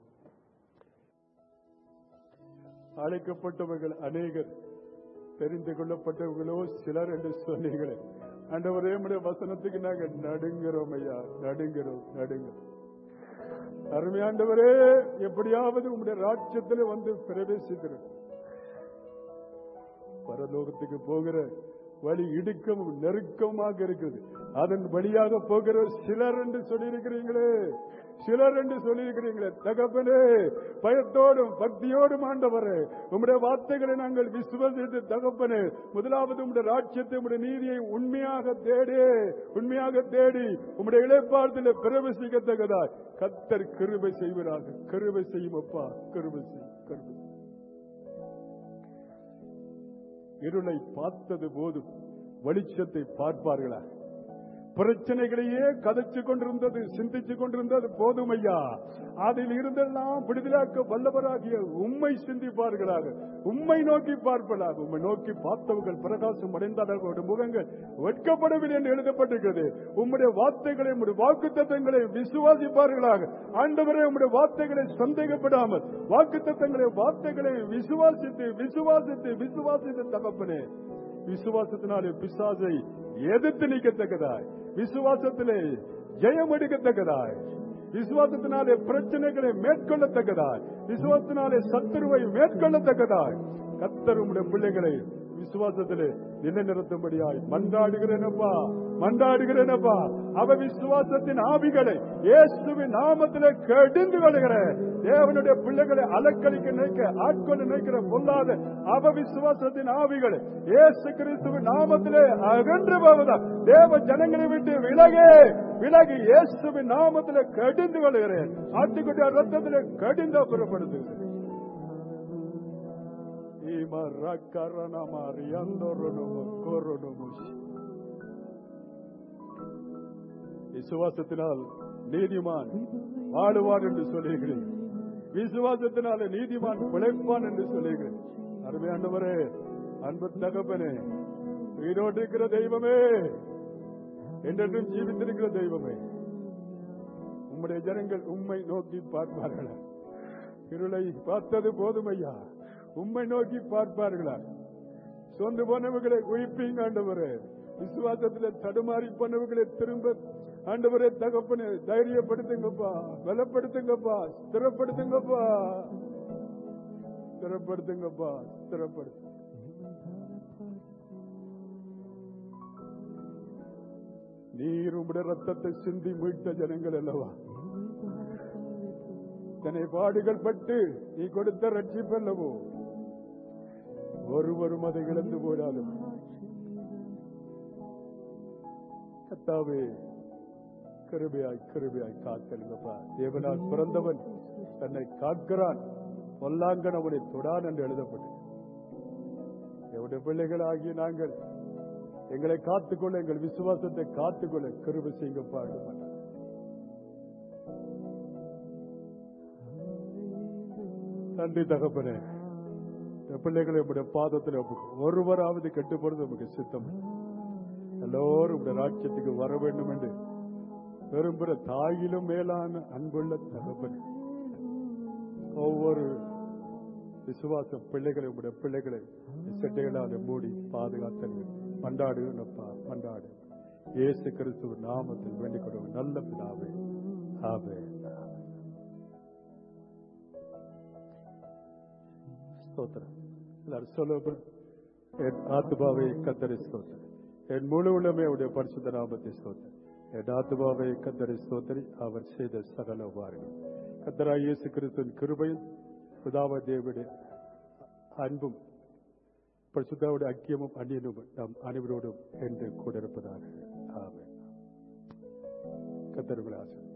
அழைக்கப்பட்டவர்கள் அநேகர் தெரிந்து கொள்ளப்பட்டவர்களோ சிலர் என்று சொன்னீங்களே ஆண்டவரே உடைய வசனத்துக்கு நாங்க நடுங்கிறோம் ஐயா நடுங்கிறோம் நடுங்கிறோம் அருமையாண்டவரே எப்படியாவது உங்களுடைய ராஜ்யத்தில் வந்து பிரவேசிக்கிறோம் பரலோகத்துக்கு போகிற வழி இடுக்கமும் நெருக்கமாக இருக்குது அதன் வழியாக போகிற சிலர் என்று சொல்லியிருக்கிறீங்களே சிலர் என்று சொல்லியிருக்கிறீங்களே தகப்பனே பயத்தோடும் பக்தியோடும் ஆண்டவரே உம்முடைய வார்த்தைகளை நாங்கள் விசுவசித்து தகப்பனே முதலாவது உம்முடைய ராட்சியத்தை உம்முடைய நீதியை உண்மையாக தேடி உண்மையாக தேடி உம்முடைய இழைப்பாளத்தில் பிரவேசிக்கத்தக்கதாய் கத்தர் கிருபை செய்வராக கிருபை செய்யும் அப்பா கிருபை செய்யும் கிருபை செய்யும். இருளை பார்த்தது போதும் வெளிச்சத்தை பார்ப்பார்களா பிரச்சனைகளையே கதைச்சு கொண்டிருந்தது சிந்திச்சு கொண்டிருந்தது போதும் ஐயா அதில் இருந்தெல்லாம் விடுதலாக்க வல்லவராகிய உண்மை சிந்திப்பார்களாக உண்மை நோக்கி பார்ப்பதாக உண்மை நோக்கி பார்த்தவர்கள் பிரகாசம் அடைந்தார்கள் முகங்கள் வெட்கப்படவில்லை என்று எழுதப்பட்டிருக்கிறது உம்முடைய வார்த்தைகளை உம்முடைய வாக்கு தத்தங்களை விசுவாசிப்பார்களாக ஆண்டவரே உம்முடைய வார்த்தைகளை சந்தேகப்படாமல் வாக்கு தத்தங்களை வார்த்தைகளை விசுவாசித்து விசுவாசித்து விசுவாசித்து தகப்பனே விசுவாசத்தினாலே பிசாசை எதிர்த்து நிற்கத்தக்கதாய் விசுவாசத்திலே ஜெயம் எடுக்கத்தக்கதாய் விசுவாசத்தினாலே பிரச்சனைகளை மேற்கொள்ளத்தக்கதாய் விசுவாசத்தினாலே சத்துருவை மேற்கொள்ளத்தக்கதாய் கத்தர் உம்முடைய பிள்ளைகளை விசுவாசத்திலே நிலைநிறுத்தும்படியாய் மன்றாடுகிறேனப்பா மன்றாடுகிறேனப்பா அவ விசுவாசத்தின் ஆவிகளை இயேசுவின் நாமத்திலே கெடுந்து கொள்கிற தேவனுடைய பிள்ளைகளை அலக்களிக்க நினைக்க ஆட்கொண்டு நினைக்கிற பொல்லாத அவ விசுவாசத்தின் ஆவிகளை இயேசு கிறிஸ்துவின் நாமத்திலே அகன்று போவதா தேவ ஜனங்களை விட்டு விலகே விலகி இயேசுவின் நாமத்திலே கடிந்து கொள்கிறேன் ஆட்டுக்குட்டிய ரத்தத்திலே கடிந்து புறப்படுத்துகிறேன் விசுவாசத்தினால் நீதிமான் வாழுவான் என்று சொல்லுகிறேன் விசுவாசத்தினால நீதிமான் பிழைப்பான் என்று சொல்லுகிறேன் அருமையாண்டவரே அன்பு தகப்பனே உயிரோடு இருக்கிற தெய்வமே என்றென்றும் ஜீவித்திருக்கிற தெய்வமே உம்முடைய ஜனங்கள் உம்மை நோக்கி பார்ப்பார்களா இருளை பார்த்தது போதும் ஐயா உம்மை நோக்கி பார்ப்பார்களா சொந்து போனவர்களை உயிர்ப்பீங்க ஆண்டவரே விசுவாசத்துல தடுமாறி போனவர்களை திரும்ப ஆண்டவரே தகப்பனே தைரியப்படுத்துங்கப்பா பலப்படுத்துங்கப்பா ஸ்திரப்படுத்துங்கப்பா ஸ்திரப்படுத்துங்கப்பா ஸ்திரப்படுத்து நீர் உம்முடைய ரத்தத்தை சிந்தி மீட்ட ஜனங்கள் அல்லவா தன்னை பாடுகள் பட்டு நீ கொடுத்த ரட்சிப்பல்லவோ ஒருவரும் அதை இழந்து போனாலும் கத்தாவே கருமையாய் கருமையாய் காத்தலுங்கப்பா தேவனால் பிறந்தவன் தன்னை காக்கிறான் பொல்லாங்கன் அவனை தொடான் என்று எழுதப்பட்டு எவருடைய பிள்ளைகள் ஆகிய நாங்கள் எங்களை காத்துக்கொள்ள எங்கள் விசுவாசத்தை காத்துக்கொள்ள கருவை செய்யுங்கப்பா என்று நன்றி தகப்பனே என் பிள்ளைகளை உடைய பாதத்தில் ஒப்புக்கும் ஒருவராவது கெட்டுப்படுறது நமக்கு சித்தம் எல்லோரும் உடைய ராட்சியத்துக்கு வர வேண்டும் என்று விரும்புகிற தாயிலும் மேலான அன்புள்ள தகப்பன் ஒவ்வொரு விசுவாச பிள்ளைகளை உடைய பிள்ளைகளை செட்டைகளால் மூடி பாதுகாத்தல் மண்டாடுப்பா மண்டாடு இயேசு கிறிஸ்துவ நாமத்தில் வேண்டிக் கொள்வோம் நல்ல பிதாவே ஆவே ஸ்தோத்திரம் எல்லாரும் சொல்லுங்க என் ஆத்துபாவை கத்தரி ஸ்தோத்திரம் என் முழு உள்ளமே உடைய பரிசுத்த நாமத்தை ஸ்தோத்திரம் என் ஆத்துபாவை கத்தரி ஸ்தோத்திரி அவர் செய்த சகல உபார்கள் கத்தரா இயேசு கிறிஸ்துவின் கிருபையும் பிதாவ தேவனுடைய அன்பும் பரிசுத்தாவுடைய ஐக்கியமும் அந்நியனும் நம் அனைவரோடும் என்று கூட இருப்பதாக ஆமென் கத்தருடைய ஆசை